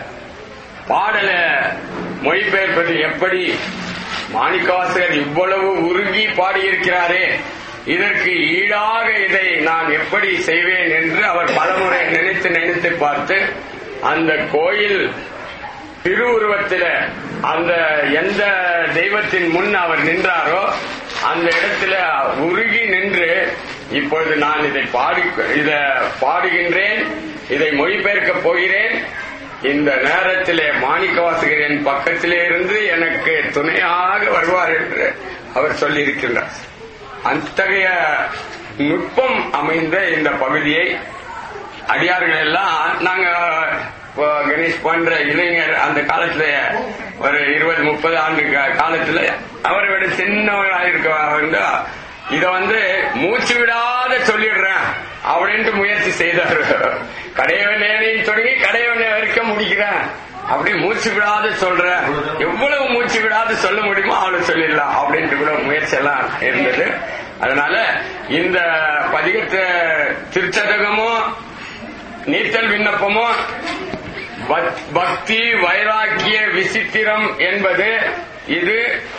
பாடல மொழிபெயர்ப்பது எப்படி மாணிக்காசகர் இவ்வளவு உருகி பாடியிருக்கிறாரே இதற்கு ஈடாக இதை நான் எப்படி செய்வேன் என்று அவர் பலமுறை நினைத்து நினைத்து பார்த்து அந்த கோயில் திருவுருவத்தில அந்த எந்த தெய்வத்தின் முன் அவர் நின்றாரோ அந்த இடத்துல உருகி நின்று இப்பொழுது நான் இதை பாடி இத பாடுகின்றேன் இதை மொழிபெயர்க்கப் போகிறேன் இந்த நேரத்திலே மாணிக்கவாசகர் என் பக்கத்திலே இருந்து எனக்கு துணையாக வருவார் என்று அவர் சொல்லியிருக்கின்றார் அத்தகைய நுட்பம் அமைந்த இந்த பகுதியை அடியார்கள் எல்லாம் நாங்க இப்போ கணேஷ் போன்ற இளைஞர் அந்த காலத்துல ஒரு இருபது முப்பது ஆண்டு கா- காலத்துல அவரை விட சின்னவராயிருக்க இத வந்து மூச்சு விடாத சொல்லிடுறேன் அப்படின்ட்டு முயற்சி செய்தார் கடையவனையும் தொடங்கி கடையவனை வரைக்கும் முடிக்கிறேன் அப்படி மூச்சு விடாத சொல்ற எவ்வளவு மூச்சு விடாத சொல்ல முடியுமோ அவ்வளவு சொல்லிடலாம் அப்படின்ட்டு கூட முயற்சி எல்லாம் இருந்தது அதனால இந்த பதிகத்தை திருச்சதகமும் நீத்தல் விண்ணப்பமும் பக்- பக்தி வைராக்கிய விசித்திரம் என்பது இது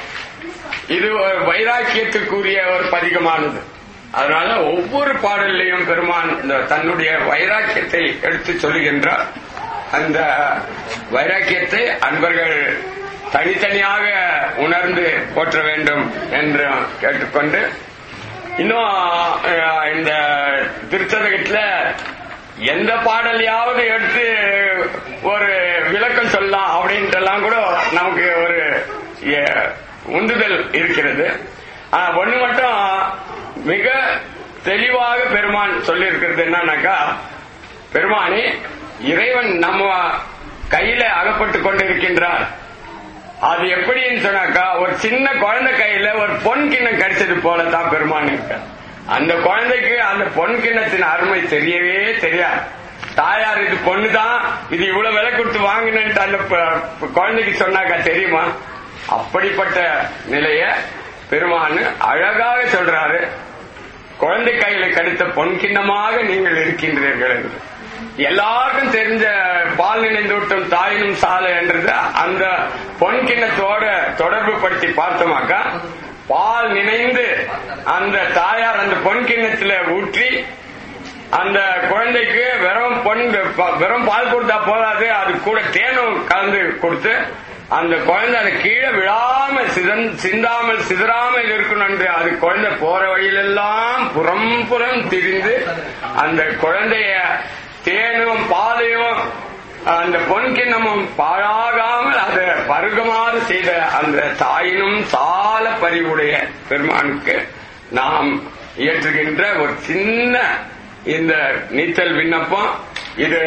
இது ஒரு வைராக்கியத்துக்குரிய ஒரு பதிகமானது அதனால ஒவ்வொரு பாடல்லையும் பெருமான் இந்த தன்னுடைய வைராக்கியத்தை எடுத்து சொல்லுகின்றார் அந்த வைராக்கியத்தை அன்பர்கள் தனித்தனியாக உணர்ந்து போற்ற வேண்டும் என்று கேட்டுக்கொண்டு இன்னும் அஹ், இந்த திருச்சதகத்துல எந்த பாடலையாவது எடுத்து ஒரு விளக்கம் சொல்லலாம் அப்படின்ட்டுலாம் கூட நமக்கு ஒரு எ- உந்துதல் இருக்கிறது ஆனா ஒண்ணு மட்டும் மிக தெளிவாக பெருமான் சொல்லியிருக்கிறது என்னன்னாக்கா பெருமானே இறைவன் நம்ம கையில அகப்பட்டு கொண்டிருக்கின்றார் அது எப்படின்னு சொன்னாக்கா ஒரு சின்ன குழந்தை கையில ஒரு பொன் கிண்ணம் கிடைச்சது போல தான் பெருமான் இருக்க அந்த குழந்தைக்கு அந்த பொன் கிண்ணத்தின் அருமை தெரியவே தெரியாது தாயார் இது பொண்ணு தான் இது இவ்வளவு விலை கொடுத்து வாங்கினேன்ட்டு அந்த ப- குழந்தைக்கு சொன்னாக்கா தெரியுமா அப்படிப்பட்ட நிலைய பெருமான் அழகாக சொல்றாரு குழந்தை கையில கிடைத்த பொன் கிண்ணமாக நீங்கள் இருக்கின்றீர்கள் என்று எல்லாருக்கும் தெரிஞ்ச பால் நினைந்தூட்டும் தாயினும் சாலை என்றது அந்த பொன் கிண்ணத்தோட தொடர்பு படுத்தி பார்த்தோமாக்கா பால் நினைந்து அந்த தாயார் அந்த பொன் கிண்ணத்துல ஊற்றி அந்த குழந்தைக்கு வெறும் பொன் வெறும் பால் கொடுத்தா போதாது அது கூட தேனும் கலந்து கொடுத்து அந்த குழந்தை அது கீழே விழாம சிதன் சிந்தாமல் சிதறாமல் இருக்கணும் என்று அது குழந்தை போற வழியிலெல்லாம் புறம் புறம் திரிந்து அந்த குழந்தைய தேனும் பாலையும் அந்த பொன் கிண்ணமும் பாழாகாமல் அதை பருகமாறு செய்த அந்த தாயினும் சால பரிவுடைய பெருமானுக்கு நாம் இயற்றுகின்ற ஒரு சின்ன இந்த நீச்சல் விண்ணப்பம் இது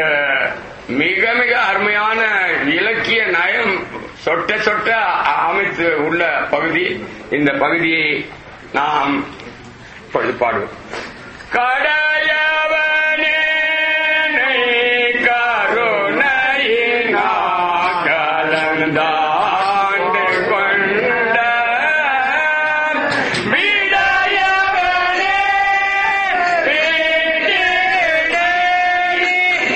மிக மிக அருமையான இலக்கிய நயம் சொட்ட சொட்ட அ- அமைத்து உள்ள பகுதி இந்த பகுதியை நாம் இப்பொழுது பாடுவோம் கடையவனே கருணையினா கலந்தாண்டு கொண்ட விடையவனே வீட்டிலே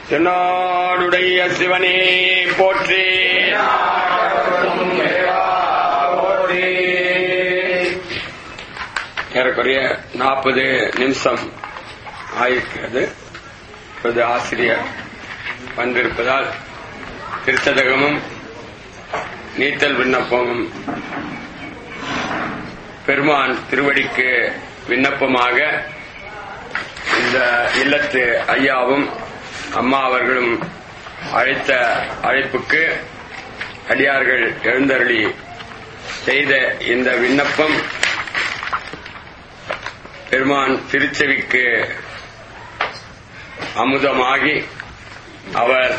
தென்னாடுடைய சிவனே போற்றி ஏறக்குறைய நாற்பது நிமிஷம் ஆயிருக்கிறது இப்போது ஆசிரியர் வந்திருப்பதால் திருச்சதகமும் நீத்தல் விண்ணப்பமும் பெருமான் திருவடிக்கு விண்ணப்பமாக இந்த இல்லத்து ஐயாவும் அம்மா அவர்களும் அழைத்த அழைப்புக்கு அடியார்கள் எழுந்தருளி செய்த இந்த விண்ணப்பம் பெருமான் திருச்செவிக்கு அமுதமாகி அவர்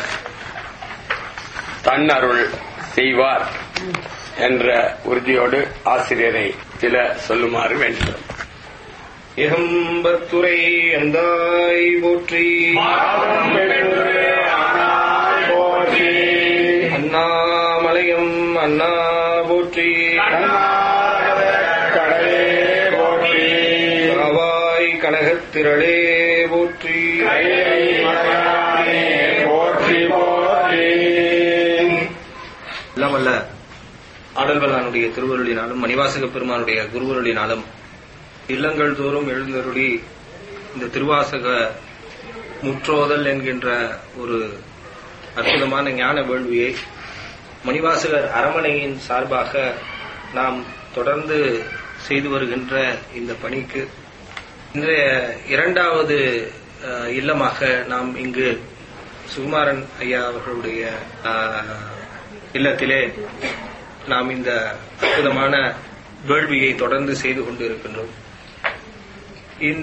தன்னருள் செய்வார் என்ற உறுதியோடு ஆசிரியரை சில சொல்லுமாறு வேண்டும் இகம்பத்துரை அந்தாய் போற்றி அண்ணாமலையம் அண்ணா போற்றி கடலே போற்றி காவாய் கனகத்திரளே போற்றி மலையானே போற்றி போற்றி எல்லாம் வல்ல ஆடல்வல்லானுடைய திருவருளினாலும் மணிவாசக பெருமானுடைய குருவருளினாலும் இல்லங்கள் தோறும் எழுந்தருளி இந்த திருவாசக முற்றோதல் என்கின்ற ஒரு அற்புதமான ஞான வேள்வியை மணிவாசகர் அரமனையின் சார்பாக நாம் தொடர்ந்து செய்து வருகின்ற இந்த பணிக்கு இன்றைய இரண்டாவது அஹ், இல்லமாக நாம் இங்கு சுகுமாரன் ஐயா அவர்களுடைய அஹ், இல்லத்திலே நாம் இந்த அற்புதமான வேள்வியை தொடர்ந்து செய்து கொண்டு இருக்கின்றோம் இந்த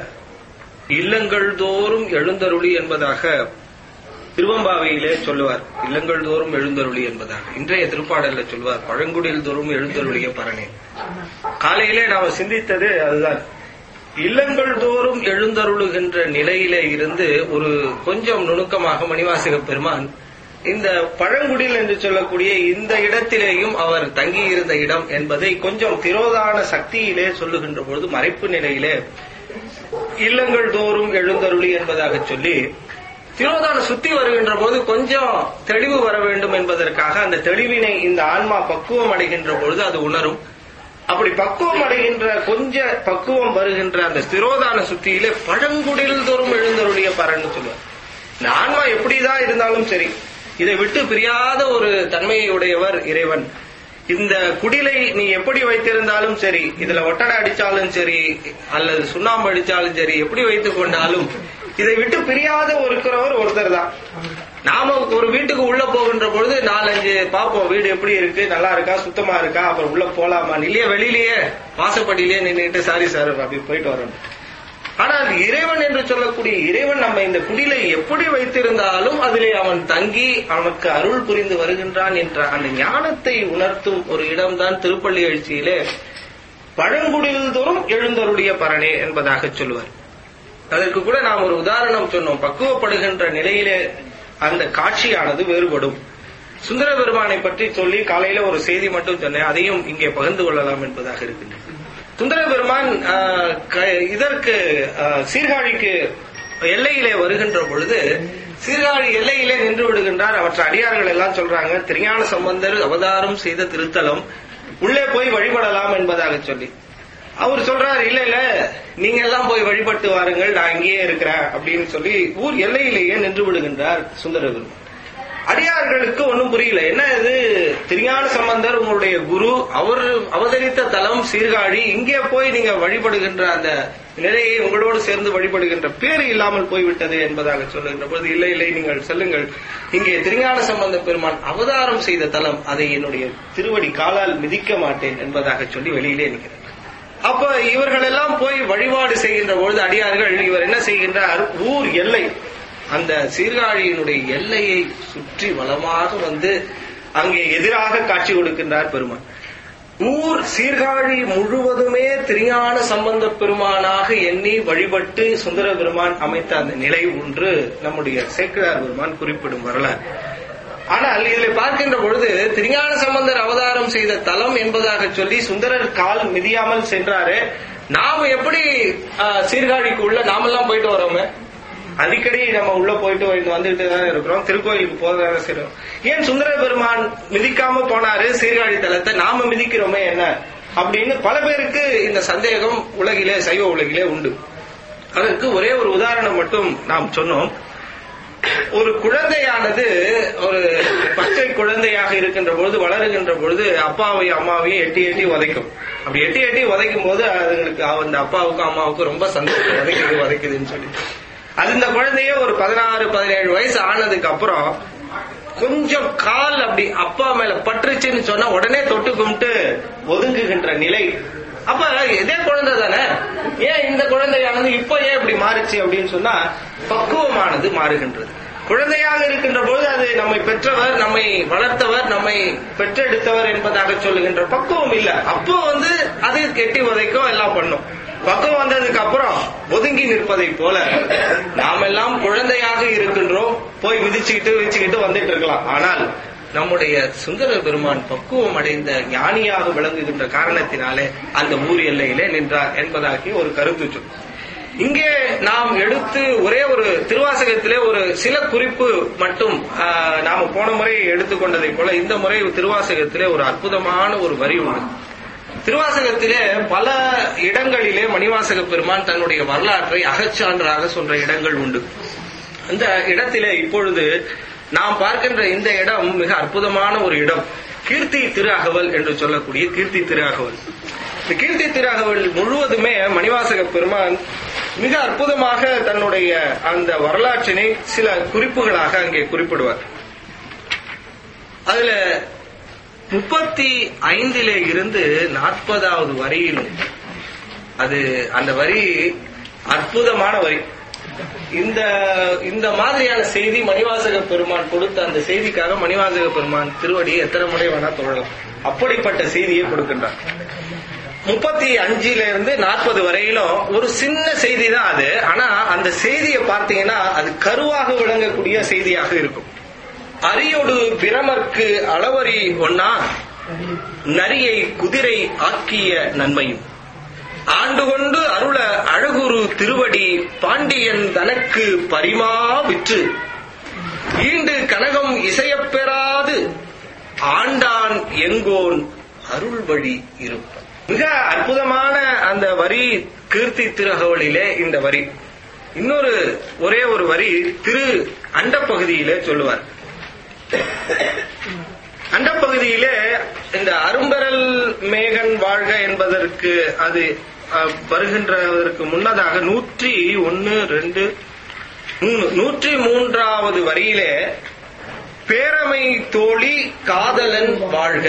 இல்லங்கள் தோறும் எழுந்தருளி என்பதாக திருவம்பாவையிலே சொல்லுவார் இல்லங்கள் தோறும் எழுந்தருளி என்பதாக இன்றைய திருப்பாடல்ல சொல்லுவார் பழங்குடியில் தோறும் எழுந்தருளிய பரணே காலையிலே நாம சிந்தித்தது அதுதான் இல்லங்கள் தோறும் எழுந்தருளுகின்ற நிலையிலே இருந்து ஒரு கொஞ்சம் நுணுக்கமாக மணிவாசக பெருமான் இந்த பழங்குடியில் என்று சொல்லக்கூடிய இந்த இடத்திலேயும் அவர் தங்கியிருந்த இடம் என்பதை கொஞ்சம் திரோதான சக்தியிலே சொல்லுகின்ற பொழுது மறைப்பு நிலையிலே இல்லங்கள் தோறும் எழுந்தருளி என்பதாக சொல்லி திரோதான சுத்தி வருகின்ற போது கொஞ்சம் தெளிவு வர வேண்டும் என்பதற்காக அந்த தெளிவினை இந்த ஆன்மா பக்குவம் அடைகின்ற பொழுது அது உணரும் அப்படி பக்குவம் அடைகின்ற கொஞ்ச பக்குவம் வருகின்ற அந்த திரோதான சுத்தியிலே பழங்குடில் தோறும் எழுந்தருளிய பரன்னு சொல்லுவார் இந்த ஆன்மா எப்படிதான் இருந்தாலும் சரி இதை விட்டு பிரியாத ஒரு தன்மையை உடையவர் இறைவன் இந்த குடிலை நீ எப்படி வைத்திருந்தாலும் சரி இதுல ஒட்டடை அடிச்சாலும் சரி அல்லது சுண்ணாம்பு அடிச்சாலும் சரி எப்படி வைத்துக் கொண்டாலும் இதை விட்டு பிரியாத இருக்கிறவர் ஒருத்தர் தான் நாம ஒரு வீட்டுக்கு உள்ள போகின்ற பொழுது நாலஞ்சு பாப்போம் வீடு எப்படி இருக்கு நல்லா இருக்கா சுத்தமா இருக்கா அப்புறம் உள்ள போலாமா இல்லையே வெளியிலேயே வாசப்படியிலேயே நின்னுட்டு சாரி சார் அப்படி போயிட்டு வரணும் ஆனால் இறைவன் என்று சொல்லக்கூடிய இறைவன் நம்ம இந்த குடிலை எப்படி வைத்திருந்தாலும் அதிலே அவன் தங்கி அவனுக்கு அருள் புரிந்து வருகின்றான் என்ற அந்த ஞானத்தை உணர்த்தும் ஒரு இடம்தான் திருப்பள்ளி எழுச்சியிலே பழங்குடியில் தோறும் எழுந்தருடைய பரணே என்பதாக சொல்லுவார் அதற்கு கூட நாம் ஒரு உதாரணம் சொன்னோம் பக்குவப்படுகின்ற நிலையிலே அந்த காட்சியானது வேறுபடும் சுந்தர பெருமானை பற்றி சொல்லி காலையில ஒரு செய்தி மட்டும் சொன்னேன் அதையும் இங்கே பகிர்ந்து கொள்ளலாம் என்பதாக இருக்கின்றது சுந்தர பெருமான் ஆஹ், க- இதற்கு ஆஹ், சீர்காழிக்கு எல்லையிலே வருகின்ற பொழுது சீர்காழி எல்லையிலே நின்று விடுகின்றார் அவற்றை அடியார்கள் எல்லாம் சொல்றாங்க திருஞான சம்பந்தர் அவதாரம் செய்த திருத்தலம் உள்ளே போய் வழிபடலாம் என்பதாக சொல்லி அவர் சொல்றாரு இல்ல இல்ல நீங்க எல்லாம் போய் வழிபட்டு வாருங்கள் நான் இங்கேயே இருக்கிறேன் அப்படின்னு சொல்லி ஊர் எல்லையிலேயே நின்று விடுகின்றார் சுந்தர பெருமான் அடியார்களுக்கு ஒன்றும் புரியல என்ன இது திருஞான சம்பந்தர் உங்களுடைய குரு அவர் அவதரித்த தலம் சீர்காழி இங்கே போய் நீங்க வழிபடுகின்ற அந்த நிலையை உங்களோடு சேர்ந்து வழிபடுகின்ற பேரு இல்லாமல் போய்விட்டது என்பதாக சொல்லுகின்ற பொழுது இல்லை இல்லை நீங்கள் செல்லுங்கள் இங்கே திருஞான சம்பந்த பெருமான் அவதாரம் செய்த தலம் அதை என்னுடைய திருவடி காலால் மிதிக்க மாட்டேன் என்பதாக சொல்லி வெளியிலே நிற்கிறார் அப்ப இவர்கள் எல்லாம் போய் வழிபாடு செய்கின்ற பொழுது அடியார்கள் இவர் என்ன செய்கின்றார் ஊர் எல்லை அந்த சீர்காழியினுடைய எல்லையை சுற்றி வளமாக வந்து அங்கே எதிராக காட்சி கொடுக்கின்றார் பெருமான் ஊர் சீர்காழி முழுவதுமே திருஞான சம்பந்த பெருமானாக எண்ணி வழிபட்டு சுந்தர பெருமான் அமைத்த அந்த நிலை ஒன்று நம்முடைய சேக்கிழார் பெருமான் குறிப்பிடும் வரலாறு ஆனால் இதில் பார்க்கின்ற பொழுது திருஞான சம்பந்தர் அவதாரம் செய்த தலம் என்பதாக சொல்லி சுந்தரர் கால் மிதியாமல் சென்றாரு நாம எப்படி ஆஹ், சீர்காழிக்கு உள்ள நாமெல்லாம் போயிட்டு வரோமே அடிக்கடி நம்ம உள்ள போயிட்டு வந்து- வந்துட்டு தான் இருக்கிறோம் திருக்கோயிலுக்கு போகிறதாக செய்றோம் ஏன் சுந்தர பெருமான் மிதிக்காம போனாரு சீர்காழி தலத்தை நாம மிதிக்கிறோமே என்ன அப்படின்னு பல பேருக்கு இந்த சந்தேகம் உலகிலே சைவ உலகிலே உண்டு அதற்கு ஒரே ஒரு உதாரணம் மட்டும் நாம் சொன்னோம் ஒரு குழந்தையானது ஒரு பச்சை குழந்தையாக இருக்கின்ற பொழுது வளருகின்ற பொழுது அப்பாவையும் அம்மாவையும் எட்டி எட்டி உதைக்கும் அப்படி எட்டி எட்டி உதைக்கும் போது அதுங்களுக்கு அந்த அப்பாவுக்கும் அம்மாவுக்கும் ரொம்ப சந்தோஷம் உதைக்குது உதைக்குதுன்னு சொல்லி அது இந்த குழந்தைய ஒரு பதினாறு பதினேழு வயசு ஆனதுக்கு அப்புறம் கொஞ்சம் கால் அப்படி அப்பா மேல பற்றுச்சுன்னு சொன்னா உடனே தொட்டு கும்பிட்டு ஒதுங்குகின்ற நிலை அப்ப இதே குழந்தை தானே ஏன் இந்த குழந்தையானது இப்ப ஏன் இப்படி மாறுச்சு அப்படின்னு சொன்னா பக்குவமானது மாறுகின்றது குழந்தையாக இருக்கின்ற போது அது நம்மை பெற்றவர் நம்மை வளர்த்தவர் நம்மை பெற்றெடுத்தவர் என்பதாக சொல்லுகின்ற பக்குவம் இல்ல அப்போ வந்து அது கெட்டி உதைக்கும் எல்லாம் பண்ணும் பக்குவம் வந்ததுக்கு அப்புறம் ஒதுங்கி நிற்பதை போல நாமெல்லாம் குழந்தையாக இருக்கின்றோம் போய் மிதிச்சுக்கிட்டு விதிச்சுக்கிட்டு வந்துட்டு இருக்கலாம் ஆனால் நம்முடைய சுந்தர பெருமான் பக்குவம் அடைந்த ஞானியாக விளங்குகின்ற காரணத்தினாலே அந்த ஊர் எல்லையிலே நின்றார் என்பதாகி ஒரு கருத்து சொல் இங்கே நாம் எடுத்து ஒரே ஒரு திருவாசகத்திலே ஒரு சில குறிப்பு மட்டும் ஆஹ், நாம போன முறை எடுத்துக்கொண்டதை போல இந்த முறை திருவாசகத்திலே ஒரு அற்புதமான ஒரு வரி உண்டு திருவாசகத்திலே பல இடங்களிலே மணிவாசக பெருமான் தன்னுடைய வரலாற்றை அகச்சான்றாக சொல்ற இடங்கள் உண்டு அந்த இடத்திலே இப்பொழுது நாம் பார்க்கின்ற இந்த இடம் மிக அற்புதமான ஒரு இடம் கீர்த்தி திரு அகவல் என்று சொல்லக்கூடிய கீர்த்தி திரு அகவல் இந்த கீர்த்தி திரு அகவல் முழுவதுமே மணிவாசக பெருமான் மிக அற்புதமாக தன்னுடைய அந்த வரலாற்றினை சில குறிப்புகளாக அங்கே குறிப்பிடுவார் அதுல முப்பத்தி ஐந்திலே இருந்து நாற்பதாவது வரியிலும் அது அந்த வரி அற்புதமான வரி இந்த இந்த மாதிரியான செய்தி மணிவாசக பெருமான் கொடுத்த அந்த செய்திக்காக மணிவாசக பெருமான் திருவடியை எத்தனை முறை வேணா தொழலாம் அப்படிப்பட்ட செய்தியை கொடுக்கின்றார் முப்பத்தி அஞ்சுல இருந்து நாற்பது வரையிலும் ஒரு சின்ன செய்தி தான் அது ஆனா அந்த செய்தியை பார்த்தீங்கன்னா அது கருவாக விளங்கக்கூடிய செய்தியாக இருக்கும் அரியொடு பிரமர்க்கு அளவரி ஒன்னா நரியை குதிரை ஆக்கிய நன்மையும் ஆண்டு கொண்டு அருள அழகுரு திருவடி பாண்டியன் தனக்கு பரிமா விற்று ஈண்டு கனகம் இசையப் பெறாது ஆண்டான் எங்கோன் அருள் வழி இருப்பான் மிக அற்புதமான அந்த வரி கீர்த்தி திருகவலிலே இந்த வரி இன்னொரு ஒரே ஒரு வரி திரு அண்டப்பகுதியிலே சொல்லுவார் அண்டப்பகுதியிலே இந்த அரும்பரல் மேகன் வாழ்க என்பதற்கு அது அஹ், வருகின்றதற்கு முன்னதாக நூற்றி ஒன்னு ரெண்டு மூணு நூற்றி மூன்றாவது வரியிலே பேரமை தோழி காதலன் வாழ்க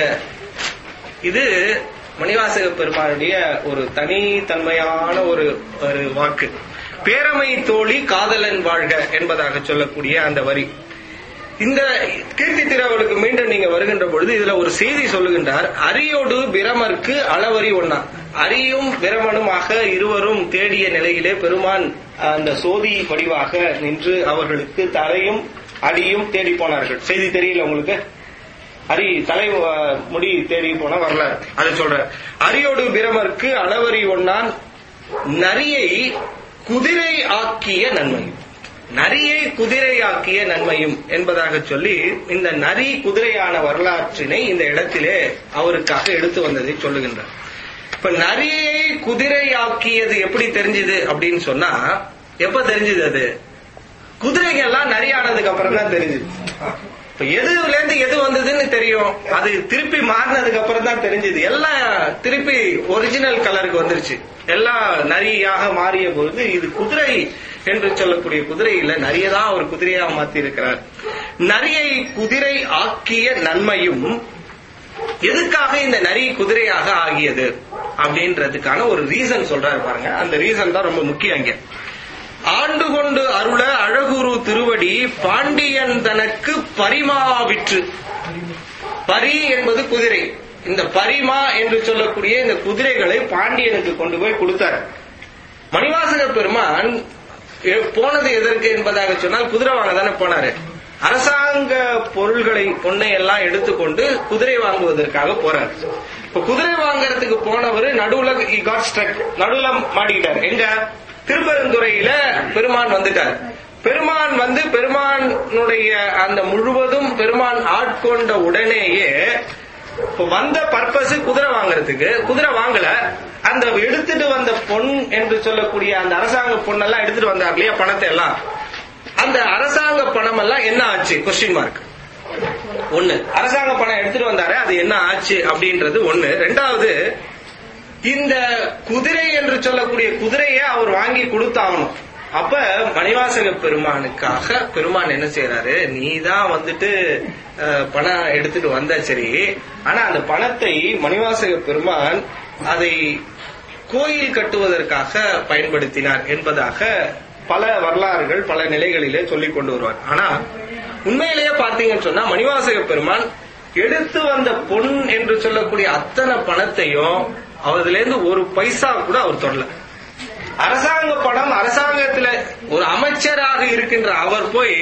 இது மணிவாசக பெருமானுடைய ஒரு தனித்தன்மையான ஒரு ஒரு வாக்கு பேரமை தோழி காதலன் வாழ்க என்பதாக சொல்லக்கூடிய அந்த வரி இந்த கீர்த்தி திருவளுக்கு மீண்டும் நீங்க வருகின்ற பொழுது இதுல ஒரு செய்தி சொல்லுகின்றார் அரியோடு பிரமர்க்கு அளவரி ஒன்னா அரியும் பிரமனுமாக இருவரும் தேடிய நிலையிலே பெருமான் அந்த சோதி வடிவாக நின்று அவர்களுக்கு தலையும் அடியும் தேடி போனார்கள் செய்தி தெரியல உங்களுக்கு அரி தலை அஹ், முடி தேடி போன வரலாறு அதை சொல்ற அரியோடு பிரமர்க்கு அளவரி ஒன்னான் நரியை குதிரை ஆக்கிய நன்மையும் நரியை குதிரையாக்கிய நன்மையும் என்பதாக சொல்லி இந்த நரி குதிரையான வரலாற்றினை இந்த இடத்திலே அவருக்காக எடுத்து வந்ததை சொல்லுகின்றார் இப்ப நரியை குதிரையாக்கியது எப்படி தெரிஞ்சது அப்படின்னு சொன்னா எப்ப தெரிஞ்சது அது குதிரைகள்லாம் நரியானதுக்கு அப்புறம் தான் தெரிஞ்சது இப்ப எதுல இருந்து எது வந்ததுன்னு தெரியும் அது திருப்பி மாறினதுக்கு அப்புறம் தான் தெரிஞ்சது எல்லாம் திருப்பி ஒரிஜினல் கலருக்கு வந்துருச்சு எல்லாம் நரியாக மாறிய பொழுது இது குதிரை என்று சொல்லக்கூடிய குதிரை இல்ல நரியதான் ஒரு குதிரையா மாத்தி இருக்கிறார் நரியை குதிரை ஆக்கிய நன்மையும் எதுக்காக இந்த நரி குதிரையாக ஆகியது அப்படின்றதுக்கான ஒரு ரீசன் சொல்றாரு பாருங்க அந்த ரீசன் தான் ரொம்ப முக்கியம் இங்க ஆண்டு கொண்டு அருள அழகுரு திருவடி பாண்டியன் தனக்கு பரிமாவிற்று பரி என்பது குதிரை இந்த பரிமா என்று சொல்லக்கூடிய இந்த குதிரைகளை பாண்டியனுக்கு கொண்டு போய் கொடுத்தார் மணிவாசக பெருமான் எ- போனது எதற்கு என்பதாக சொன்னால் குதிரை வாங்க தானே போனாரு அரசாங்க பொருள்களை பொண்ணை எல்லாம் எடுத்துக்கொண்டு குதிரை வாங்குவதற்காக போறார் இப்ப குதிரை வாங்குறதுக்கு போனவர் நடுவுல காட் ஸ்ட்ரக் நடுவுல மாட்டிக்கிட்டார் எங்க திருப்பெருந்துறையில பெருமான் வந்துட்டார் பெருமான் வந்து பெருமானுடைய அந்த முழுவதும் பெருமான் ஆட்கொண்ட உடனேயே இப்ப வந்த பர்பஸ் குதிரை வாங்குறதுக்கு குதிரை வாங்கல அந்த எடுத்துட்டு வந்த பொன் என்று சொல்லக்கூடிய அந்த அரசாங்க பொண்ணெல்லாம் எடுத்துட்டு வந்தார் இல்லையா பணத்தை எல்லாம் அந்த அரசாங்க பணம் எல்லாம் என்ன ஆச்சு கொஸ்டின் மார்க் ஒண்ணு அரசாங்க பணம் எடுத்துட்டு வந்தாரு அது என்ன ஆச்சு அப்படின்றது ஒண்ணு ரெண்டாவது இந்த குதிரை என்று சொல்லக்கூடிய குதிரையை அவர் வாங்கி கொடுத்தாகணும் அப்ப மணிவாசக பெருமானுக்காக பெருமான் என்ன செய்யறாரு நீ தான் வந்துட்டு அஹ், பணம் எடுத்துட்டு வந்த சரி ஆனா அந்த பணத்தை மணிவாசக பெருமான் அதை கோயில் கட்டுவதற்காக பயன்படுத்தினார் என்பதாக பல வரலாறுகள் பல நிலைகளிலே சொல்லிக் கொண்டு வருவார் ஆனா உண்மையிலேயே பார்த்தீங்கன்னு சொன்னா மணிவாசக பெருமான் எடுத்து வந்த பொன் என்று சொல்லக்கூடிய அத்தனை பணத்தையும் அவதுல இருந்து ஒரு பைசா கூட அவர் தொடல அரசாங்க பணம் அரசாங்கத்துல ஒரு அமைச்சராக இருக்கின்ற அவர் போய்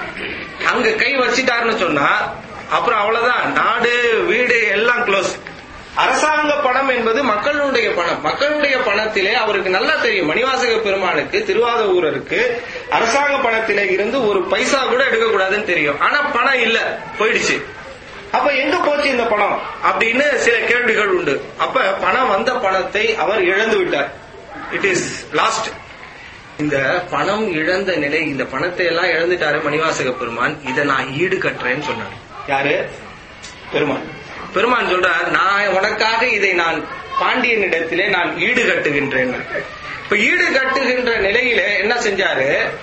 அங்க கை வச்சிட்டாருன்னு சொன்னா அப்புறம் அவ்வளவுதான் நாடு வீடு எல்லாம் க்ளோஸ் அரசாங்க பணம் என்பது மக்களுடைய பணம் மக்களுடைய பணத்திலே அவருக்கு நல்லா தெரியும் மணிவாசக பெருமானுக்கு திருவாதூரருக்கு அரசாங்க பணத்திலே இருந்து ஒரு பைசா கூட எடுக்கக்கூடாதுன்னு தெரியும் ஆனா பணம் இல்ல போயிடுச்சு அப்ப எங்க போச்சு இந்த பணம் அப்படின்னு சில கேள்விகள் உண்டு அப்ப பணம் வந்த பணத்தை அவர் இழந்து விட்டார் இட் இஸ் லாஸ்ட் இந்த பணம் இழந்த நிலை இந்த பணத்தை எல்லாம் இழந்துட்டாரு மணிவாசக பெருமான் இதை நான் ஈடு கட்டுறேன்னு சொன்னார் யாரு பெருமான் பெருமான் சொல்றார் நான் உனக்காக இதை நான் பாண்டியனிடத்திலே நான் ஈடு கட்டுகின்றேன் இப்ப ஈடு கட்டுகின்ற நிலையில என்ன செஞ்சாரு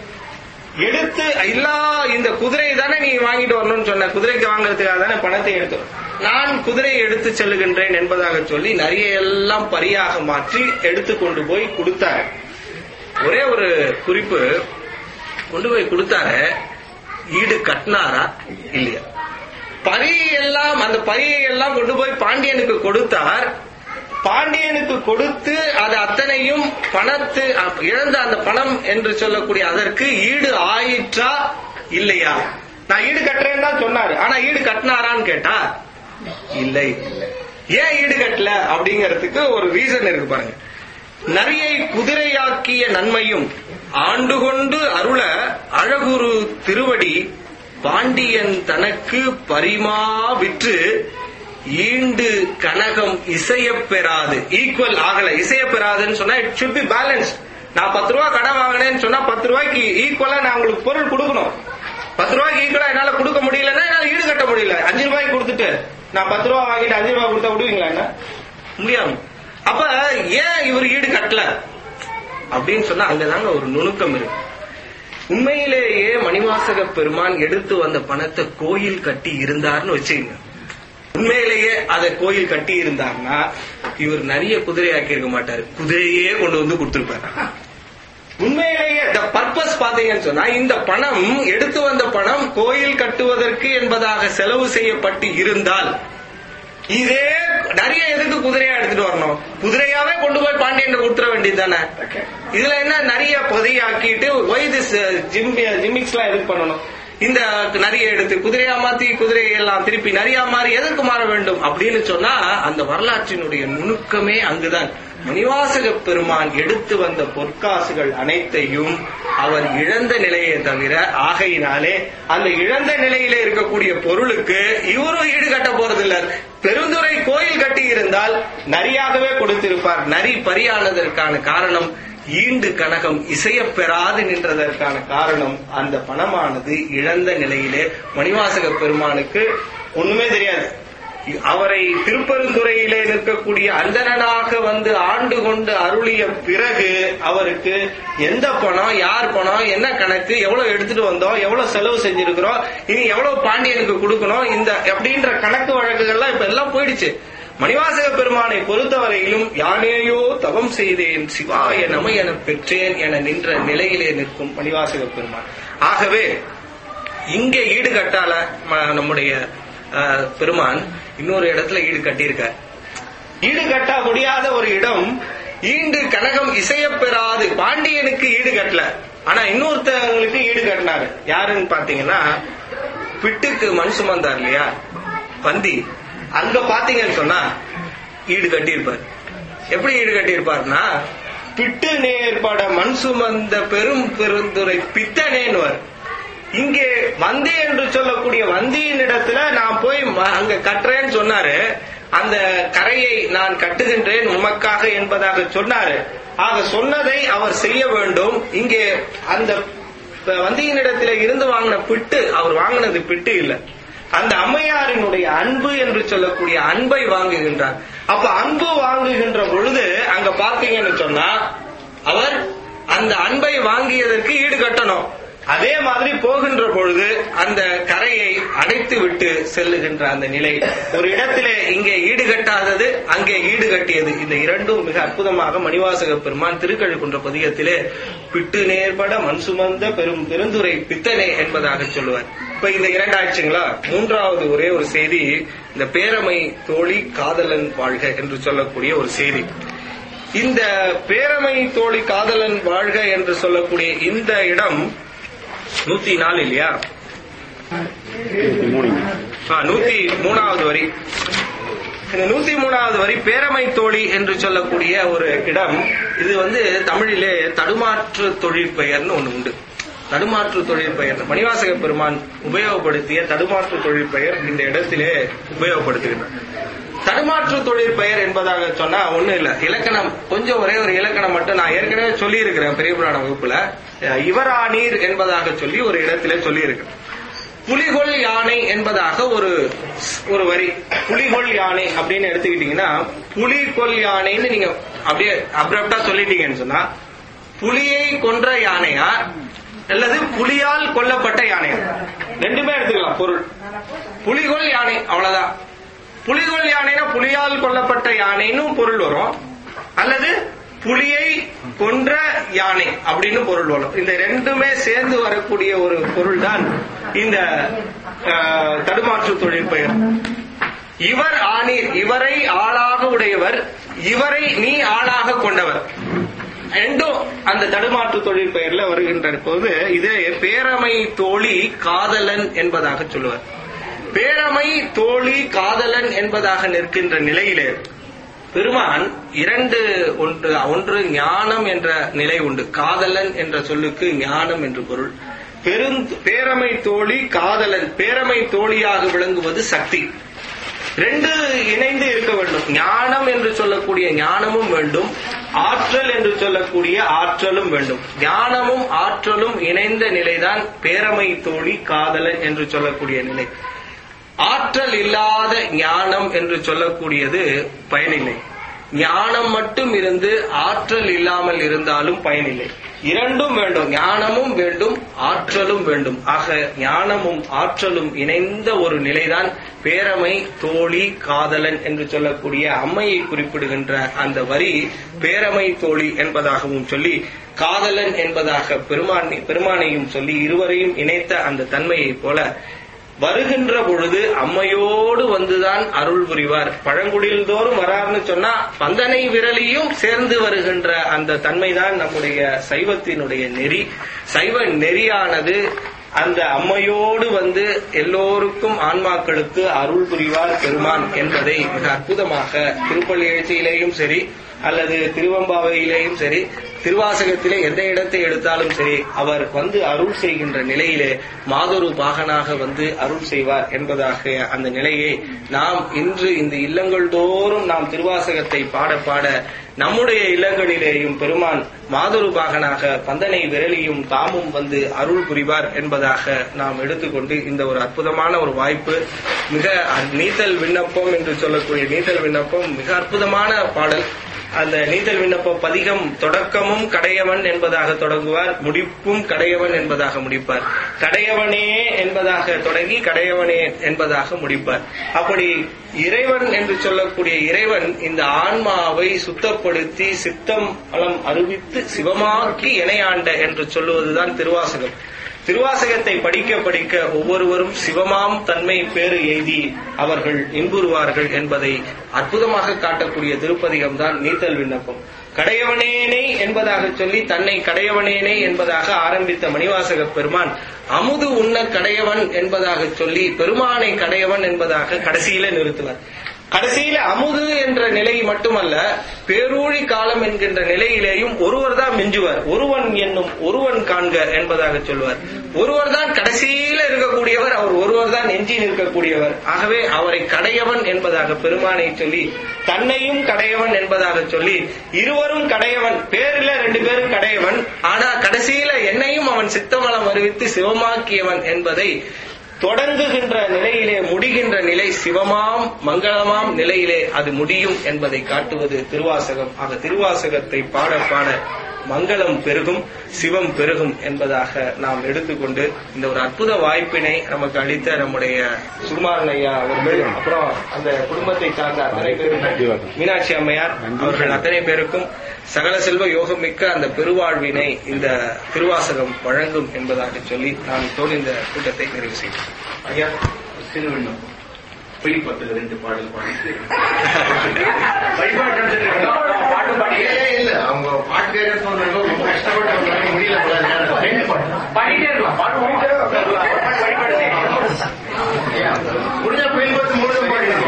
எடுத்து எல்லா இந்த குதிரை தானே நீ வாங்கிட்டு வரணும்னு சொன்ன குதிரைக்கு வாங்குறதுக்காக தானே பணத்தை எடுத்து நான் குதிரையை எடுத்து செல்லுகின்றேன் என்பதாக சொல்லி நிறைய எல்லாம் பரியாக மாற்றி எடுத்து கொண்டு போய் கொடுத்தாரு ஒரே ஒரு குறிப்பு கொண்டு போய் கொடுத்தாரு ஈடு கட்டினாரா இல்லையா பரியை எல்லாம் அந்த பரியை எல்லாம் கொண்டு போய் பாண்டியனுக்கு கொடுத்தார் பாண்டியனுக்கு கொடுத்து அது அத்தனையும் பணத்து அ- இழந்த அந்த பணம் என்று சொல்லக்கூடிய அதற்கு ஈடு ஆயிற்றா இல்லையா நான் ஈடு கட்டுறேன்னு தான் சொன்னாரு ஆனா ஈடு கட்டினாரான்னு கேட்டா இல்லை ஏன் ஈடு கட்டல அப்படிங்கறதுக்கு ஒரு ரீசன் இருக்கு பாருங்க நரியை குதிரையாக்கிய நன்மையும் ஆண்டு கொண்டு அருள அழகுரு திருவடி பாண்டியன் தனக்கு பரிமா விற்று ஈண்டு கனகம் இசையப் பெறாது ஈக்குவல் ஆகல இசையப் பெறாதுன்னு சொன்னா இட் should be balanced நான் பத்து ரூபா கடன் வாங்கினேன்னு சொன்னா பத்து ரூபாய்க்கு ஈக்குவலா நான் உங்களுக்கு பொருள் கொடுக்கணும் பத்து ரூபாய்க்கு ஈக்குவலா என்னால கொடுக்க முடியலன்னா என்னால ஈடு கட்ட முடியல அஞ்சு ரூபாய்க்கு கொடுத்துட்டு நான் பத்து ரூபா வாங்கிட்டு அஞ்சு ரூபாய் கொடுத்தா விடுவீங்களா என்ன முடியாது அப்ப ஏன் இவர் ஈடு கட்டல அப்படின்னு சொன்னா அங்கதாங்க ஒரு நுணுக்கம் இருக்கு உண்மையிலேயே மணிவாசக பெருமான் எடுத்து வந்த பணத்தை கோயில் கட்டி இருந்தார்னு வச்சுக்கங்க உண்மையிலேயே அதை கோயில் கட்டி இருந்தார்னா இவர் நிறைய குதிரையாக்கி இருக்க மாட்டாரு குதிரையே கொண்டு வந்து கொடுத்திருப்பாரு உண்மையிலேயே த பர்பஸ் பாத்தீங்கன்னு சொன்னா இந்த பணம் எடுத்து வந்த பணம் கோயில் கட்டுவதற்கு என்பதாக செலவு செய்யப்பட்டு இருந்தால் இதே நிறைய எதுக்கு குதிரையா எடுத்துட்டு வரணும் குதிரையாவே கொண்டு போய் பாண்டியன் கொடுத்துட வேண்டியது தானே இதுல என்ன நிறைய பொதையாக்கிட்டு ஒய் திஸ் ஜிம் ஜிம்மிக்ஸ் எல்லாம் எதுக்கு பண்ணணும் இந்த நிறைய எடுத்து குதிரையா மாத்தி குதிரையை எல்லாம் திருப்பி நிறைய மாறி எதற்கு மாற வேண்டும் அப்படின்னு சொன்னா அந்த வரலாற்றினுடைய நுணுக்கமே அங்குதான் மணிவாசக பெருமான் எடுத்து வந்த பொற்காசுகள் அனைத்தையும் அவர் இழந்த நிலையை தவிர ஆகையினாலே அந்த இழந்த நிலையிலே இருக்கக்கூடிய பொருளுக்கு இவரும் ஈடுகட்ட போறதில்ல பெருந்துறை கோயில் கட்டி இருந்தால் நரியாகவே கொடுத்திருப்பார் நரி பரியானதற்கான காரணம் ஈண்டு கனகம் இசையப்பெறாது நின்றதற்கான காரணம் அந்த பணமானது இழந்த நிலையிலே மணிவாசக பெருமானுக்கு ஒண்ணுமே தெரியாது அவரை திருப்பெருந்துறையிலே நிற்கக்கூடிய அந்தணனாக வந்து ஆண்டு கொண்டு அருளிய பிறகு அவருக்கு எந்த பணம் யார் பணம் என்ன கணக்கு எவ்வளவு எடுத்துட்டு வந்தோம் எவ்வளவு செலவு செஞ்சிருக்கிறோம் இனி எவ்வளவு பாண்டியனுக்கு கொடுக்கணும் இந்த அப்படின்ற கணக்கு வழக்குகள்லாம் இப்ப எல்லாம் போயிடுச்சு மணிவாசக பெருமானை பொறுத்தவரையிலும் யானேயோ தவம் செய்தேன் சிவாய நம என பெற்றேன் என நின்ற நிலையிலே நிற்கும் மணிவாசக பெருமான் ஆகவே இங்கே ஈடு கட்டால ம- நம்முடைய அஹ், பெருமான் இன்னொரு இடத்துல ஈடு கட்டியிருக்கார் ஈடு கட்ட முடியாத ஒரு இடம் ஈண்டு கனகம் இசையப்பெறாது பாண்டியனுக்கு ஈடு கட்டல ஆனா இன்னொருத்தவங்களுக்கு ஈடு கட்டினாரு யாருன்னு பாத்தீங்கன்னா பிட்டுக்கு மண் சுமந்தார் இல்லையா பந்தி அங்க பாத்தீங்கன்னு சொன்னா ஈடு கட்டியிருப்பார் எப்படி ஈடு கட்டியிருப்பார்னா பிட்டு நேர்பட மண் சுமந்த பெரும் பெருந்துரை பித்தனேன்வர் இங்கே வந்தி என்று சொல்லக்கூடிய வந்தியின் இடத்துல நான் போய் ம- அங்க கட்டுறேன்னு சொன்னாரு அந்த கரையை நான் கட்டுகின்றேன் உமக்காக என்பதாக சொன்னாரு ஆக சொன்னதை அவர் செய்ய வேண்டும் இங்கே அந்த ப- வந்தியினிடத்திலே இருந்து வாங்கின பிட்டு அவர் வாங்கினது பிட்டு இல்ல அந்த அம்மையாரினுடைய அன்பு என்று சொல்லக்கூடிய அன்பை வாங்குகின்றார் அப்ப அன்பு வாங்குகின்ற பொழுது அங்க பார்த்தீங்கன்னு சொன்னா அவர் அந்த அன்பை வாங்கியதற்கு ஈடு கட்டணும் அதே மாதிரி போகின்ற பொழுது அந்த கரையை அடைத்து விட்டு செல்லுகின்ற அந்த நிலை ஒரு இடத்திலே இங்கே ஈடுகட்டாதது அங்கே ஈடுகட்டியது இந்த இரண்டும் மிக அற்புதமாக மணிவாசக பெருமான் திருக்கழுக்குன்ற பதிகத்திலே பிட்டு நேர்பட மண் சுமந்த பெரும் பெருந்துரை பித்தனே என்பதாக சொல்லுவார் இப்ப இந்த இரண்டு ஆயிடுச்சுங்களா மூன்றாவது ஒரே ஒரு செய்தி இந்த பேரமை தோழி காதலன் வாழ்க என்று சொல்லக்கூடிய ஒரு செய்தி இந்த பேரமை தோழி காதலன் வாழ்க என்று சொல்லக்கூடிய இந்த இடம் நூத்தி நாலு இல்லையா ஆ, நூத்தி மூணாவது வரி இந்த நூத்தி மூணாவது வரி பேரமை தோழி என்று சொல்லக்கூடிய ஒரு இடம் இது வந்து தமிழிலே தடுமாற்று தொழிற்பெயர்னு ஒண்ணு உண்டு தடுமாற்று தொழிற்பெயர் மணிவாசக பெருமான் உபயோகப்படுத்திய தடுமாற்று தொழிற்பெயர் இந்த இடத்திலே உபயோகப்படுத்துகின்றார் தடுமாற்று தொழிற்பெயர் என்பதாக சொன்னா ஒண்ணு இல்ல இலக்கணம் கொஞ்சம் ஒரே ஒரு இலக்கணம் மட்டும் நான் ஏற்கனவே சொல்லி இருக்கிறேன் பெரிய புராண வகுப்புல அஹ், இவரானீர் என்பதாக சொல்லி ஒரு இடத்திலே சொல்லி புலிகொள் யானை என்பதாக ஒரு ஒரு வரி புலிகொள் யானை அப்படின்னு எடுத்துக்கிட்டீங்கன்னா புலிகொள் யானைன்னு நீங்க அப்படியே அப்ரப்டா சொல்லிட்டீங்கன்னு சொன்னா புலியை கொன்ற யானையா அல்லது புலியால் கொல்லப்பட்ட யானையா ரெண்டுமே எடுத்துக்கலாம் பொருள் புலிகொள் யானை அவ்வளவுதான் புலிகொள் யானைனா புலியால் கொல்லப்பட்ட யானைன்னு பொருள் வரும் அல்லது புலியை கொன்ற யானை அப்படின்னு பொருள் வரும் இந்த ரெண்டுமே சேர்ந்து வரக்கூடிய ஒரு பொருள் தான் இந்த அஹ், தடுமாற்று தொழில் பெயர் இவர் ஆனீர் இவரை ஆளாக உடையவர் இவரை நீ ஆளாக கொண்டவர் ரெண்டும் அந்த தடுமாற்று தொழில் பெயர்ல வருகின்ற போது இது பேரமை தோழி காதலன் என்பதாக சொல்லுவார் பேரமை தோழி காதலன் என்பதாக நிற்கின்ற நிலையிலே பெருமான் இரண்டு ஒன்று ஒன்று ஞானம் என்ற நிலை உண்டு காதலன் என்ற சொல்லுக்கு ஞானம் என்று பொருள் பெரும் பேரமை தோழி காதலன் பேரமை தோழியாக விளங்குவது சக்தி ரெண்டு இணைந்து இருக்க வேண்டும் ஞானம் என்று சொல்லக்கூடிய ஞானமும் வேண்டும் ஆற்றல் என்று சொல்லக்கூடிய ஆற்றலும் வேண்டும் ஞானமும் ஆற்றலும் இணைந்த நிலைதான் பேரமை தோழி காதலன் என்று சொல்லக்கூடிய நிலை ஆற்றல் இல்லாத ஞானம் என்று சொல்லக்கூடியது பயனில்லை ஞானம் மட்டும் இருந்து ஆற்றல் இல்லாமல் இருந்தாலும் பயனில்லை இரண்டும் வேண்டும் ஞானமும் வேண்டும் ஆற்றலும் வேண்டும் ஆக ஞானமும் ஆற்றலும் இணைந்த ஒரு நிலைதான் பேரமை தோழி காதலன் என்று சொல்லக்கூடிய அம்மையை குறிப்பிடுகின்ற அந்த வரி பேரமை தோழி என்பதாகவும் சொல்லி காதலன் என்பதாக பெருமானி பெருமானையும் சொல்லி இருவரையும் இணைத்த அந்த தன்மையைப் போல வருகின்ற பொழுது அம்மையோடு வந்துதான் அருள் புரிவார் பழங்குடியில் தோறும் வரார்னு சொன்னா பந்தனை விரலியும் சேர்ந்து வருகின்ற அந்த தன்மைதான் நம்முடைய சைவத்தினுடைய நெறி சைவ நெறியானது அந்த அம்மையோடு வந்து எல்லோருக்கும் ஆன்மாக்களுக்கு அருள் புரிவார் பெருமான் என்பதை மிக அற்புதமாக திருப்பள்ளி எழுச்சியிலேயும் சரி அல்லது திருவம்பாவையிலேயும் சரி திருவாசகத்திலே எந்த இடத்தை எடுத்தாலும் சரி அவர் வந்து அருள் செய்கின்ற நிலையிலே மாதொரு பாகனாக வந்து அருள் செய்வார் என்பதாக அந்த நிலையை நாம் இன்று இந்த இல்லங்கள் தோறும் நாம் திருவாசகத்தை பாட பாட நம்முடைய இல்லங்களிலேயும் பெருமான் மாதொரு பாகனாக பந்தனை விரலியும் தாமும் வந்து அருள் புரிவார் என்பதாக நாம் எடுத்துக்கொண்டு இந்த ஒரு அற்புதமான ஒரு வாய்ப்பு மிக நீத்தல் விண்ணப்பம் என்று சொல்லக்கூடிய நீத்தல் விண்ணப்பம் மிக அற்புதமான பாடல் அந்த நீதல் விண்ணப்ப பதிகம் தொடக்கமும் கடையவன் என்பதாக தொடங்குவார் முடிப்பும் கடையவன் என்பதாக முடிப்பார் கடையவனே என்பதாக தொடங்கி கடையவனே என்பதாக முடிப்பார் அப்படி இறைவன் என்று சொல்லக்கூடிய இறைவன் இந்த ஆன்மாவை சுத்தப்படுத்தி சித்தம் அலம் அறிவித்து சிவமாக்கி இணையாண்ட என்று சொல்லுவதுதான் திருவாசகம் திருவாசகத்தை படிக்க படிக்க ஒவ்வொருவரும் சிவமாம் தன்மை பேறு எய்தி அவர்கள் இன்புறுவார்கள் என்பதை அற்புதமாக காட்டக்கூடிய திருப்பதிகம் தான் நீத்தல் விண்ணப்பம் கடையவனேனை என்பதாக சொல்லி தன்னை கடையவனேனை என்பதாக ஆரம்பித்த மணிவாசக பெருமான் அமுது உண்ண கடையவன் என்பதாக சொல்லி பெருமானை கடையவன் என்பதாக கடைசியில நிறுத்துவார் கடைசியில அமுது என்ற நிலை மட்டுமல்ல பேரூழி காலம் என்கின்ற நிலையிலேயும் ஒருவர் தான் மிஞ்சுவார் ஒருவன் என்னும் ஒருவன் காண்க என்பதாக சொல்வார் ஒருவர் தான் கடைசியில இருக்கக்கூடியவர் அவர் ஒருவர் தான் எஞ்சி நிற்கக்கூடியவர் ஆகவே அவரை கடையவன் என்பதாக பெருமானை சொல்லி தன்னையும் கடையவன் என்பதாக சொல்லி இருவரும் கடையவன் பேரில் ரெண்டு பேரும் கடையவன் ஆனா கடைசியில என்னையும் அவன் சித்தமலம் அறிவித்து சிவமாக்கியவன் என்பதை தொடங்குகின்ற நிலையிலே முடிகின்ற நிலை சிவமாம் மங்களமாம் நிலையிலே அது முடியும் என்பதை காட்டுவது திருவாசகம் ஆக திருவாசகத்தை பாட பாட மங்களம் பெருகும் சிவம் பெருகும் என்பதாக நாம் எடுத்துக்கொண்டு இந்த ஒரு அற்புத வாய்ப்பினை நமக்கு அளித்த நம்முடைய சுகுமாரன் ஐயா அவர்கள் அப்புறம் அந்த குடும்பத்தை சார்ந்த அத்தனை பேரும் மீனாட்சி அம்மையார் அவர்கள் அத்தனை பேருக்கும் சகல செல்வ யோகம் மிக்க அந்த பெருவாழ்வினை இந்த திருவாசகம் வழங்கும் என்பதாக சொல்லி நான் இப்போது இந்த கூட்டத்தை நிறைவு செய்கிறேன் ஐயா திருவண்ணம் பொய் பத்துல ரெண்டு பாடல் பாடிட்டு வழிபாடு நடந்துட்டு இருக்கு. பாட்டு பாடி இல்ல அவங்க பாட்டு கேட்க சொன்னாங்க ரொம்ப கஷ்டப்பட்டு வந்தாங்க, முடியல போல நேரம். ரெண்டு பாட்டு பாடிட்டே இருக்கலாம் பாட்டு பாடிட்டே இருக்கலாம். வழிபாடு செய்யணும். முடிஞ்ச புயல் பத்து முழுதும் பாடிடுவோம்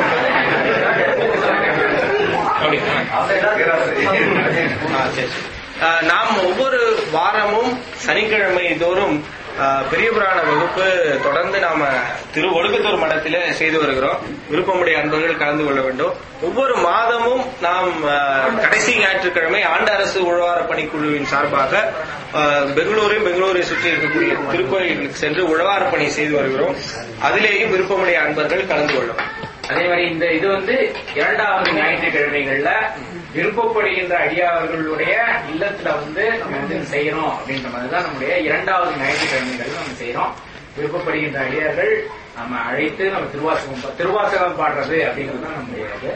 ஆ, சரி, சரி. ஆ, நாம் ஒவ்வொரு வாரமும் சனிக்கிழமை தோறும் ஆ, பெரிய புராண வகுப்பு தொடர்ந்து நாம திரு ஒடுக்கத்தூர் மடத்திலே செய்து வருகிறோம் விருப்பமுடைய அன்பர்கள் கலந்து கொள்ள வேண்டும் ஒவ்வொரு மாதமும் நாம் ஆ, கடைசி ஞாயிற்றுக்கிழமை ஆண்டு அரசு உழவார பணிக்குழுவின் சார்பாக ஆ, பெங்களூரையும் பெங்களூரை சுற்றி இருக்கக்கூடிய திருக்கோயில்களுக்கு சென்று உழவார பணி செய்து வருகிறோம் அதிலேயும் விருப்பமுடைய அன்பர்கள் கலந்து கொள்ளவும் அதே மாதிரி இந்த இது வந்து இரண்டாவது ஞாயிற்றுக்கிழமைகள்ல விருப்பப்படுகின்ற அடியார்களுடைய இல்லத்துல வந்து நம்ம வந்து இது செய்யணும் அப்படின்ற மாதிரி தான் நம்முடைய இரண்டாவது ஞாயிற்றுக்கிழமைகள் நம்ம செய்யறோம் விருப்பப்படுகின்ற அடியார்கள் நம்ம அழைத்து நம்ம திருவாசகம் பா- திருவாசகம் பாடுறது அப்படிங்கிறது தான் நம்முடைய இது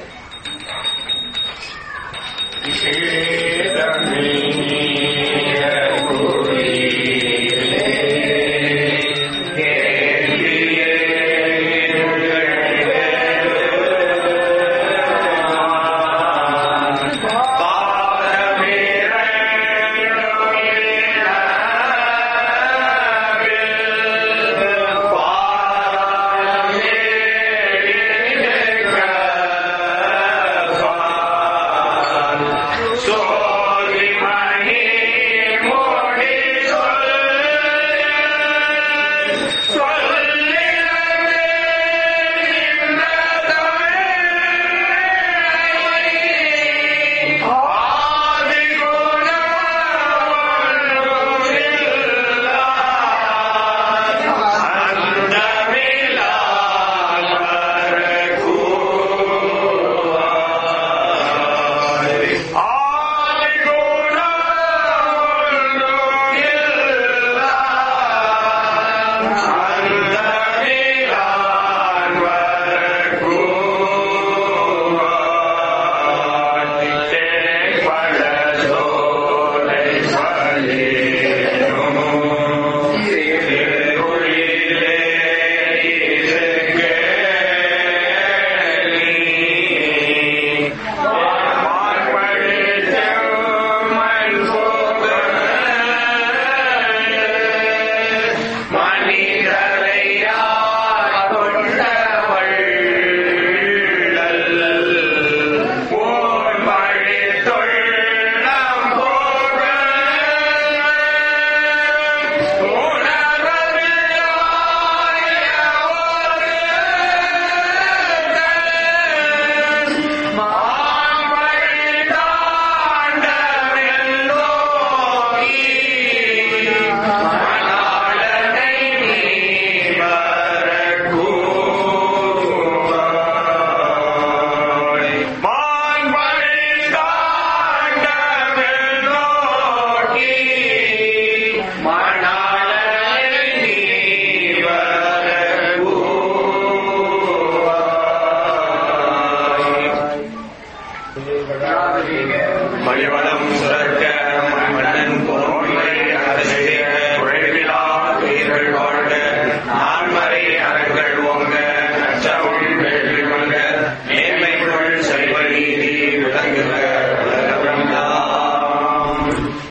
மலிவன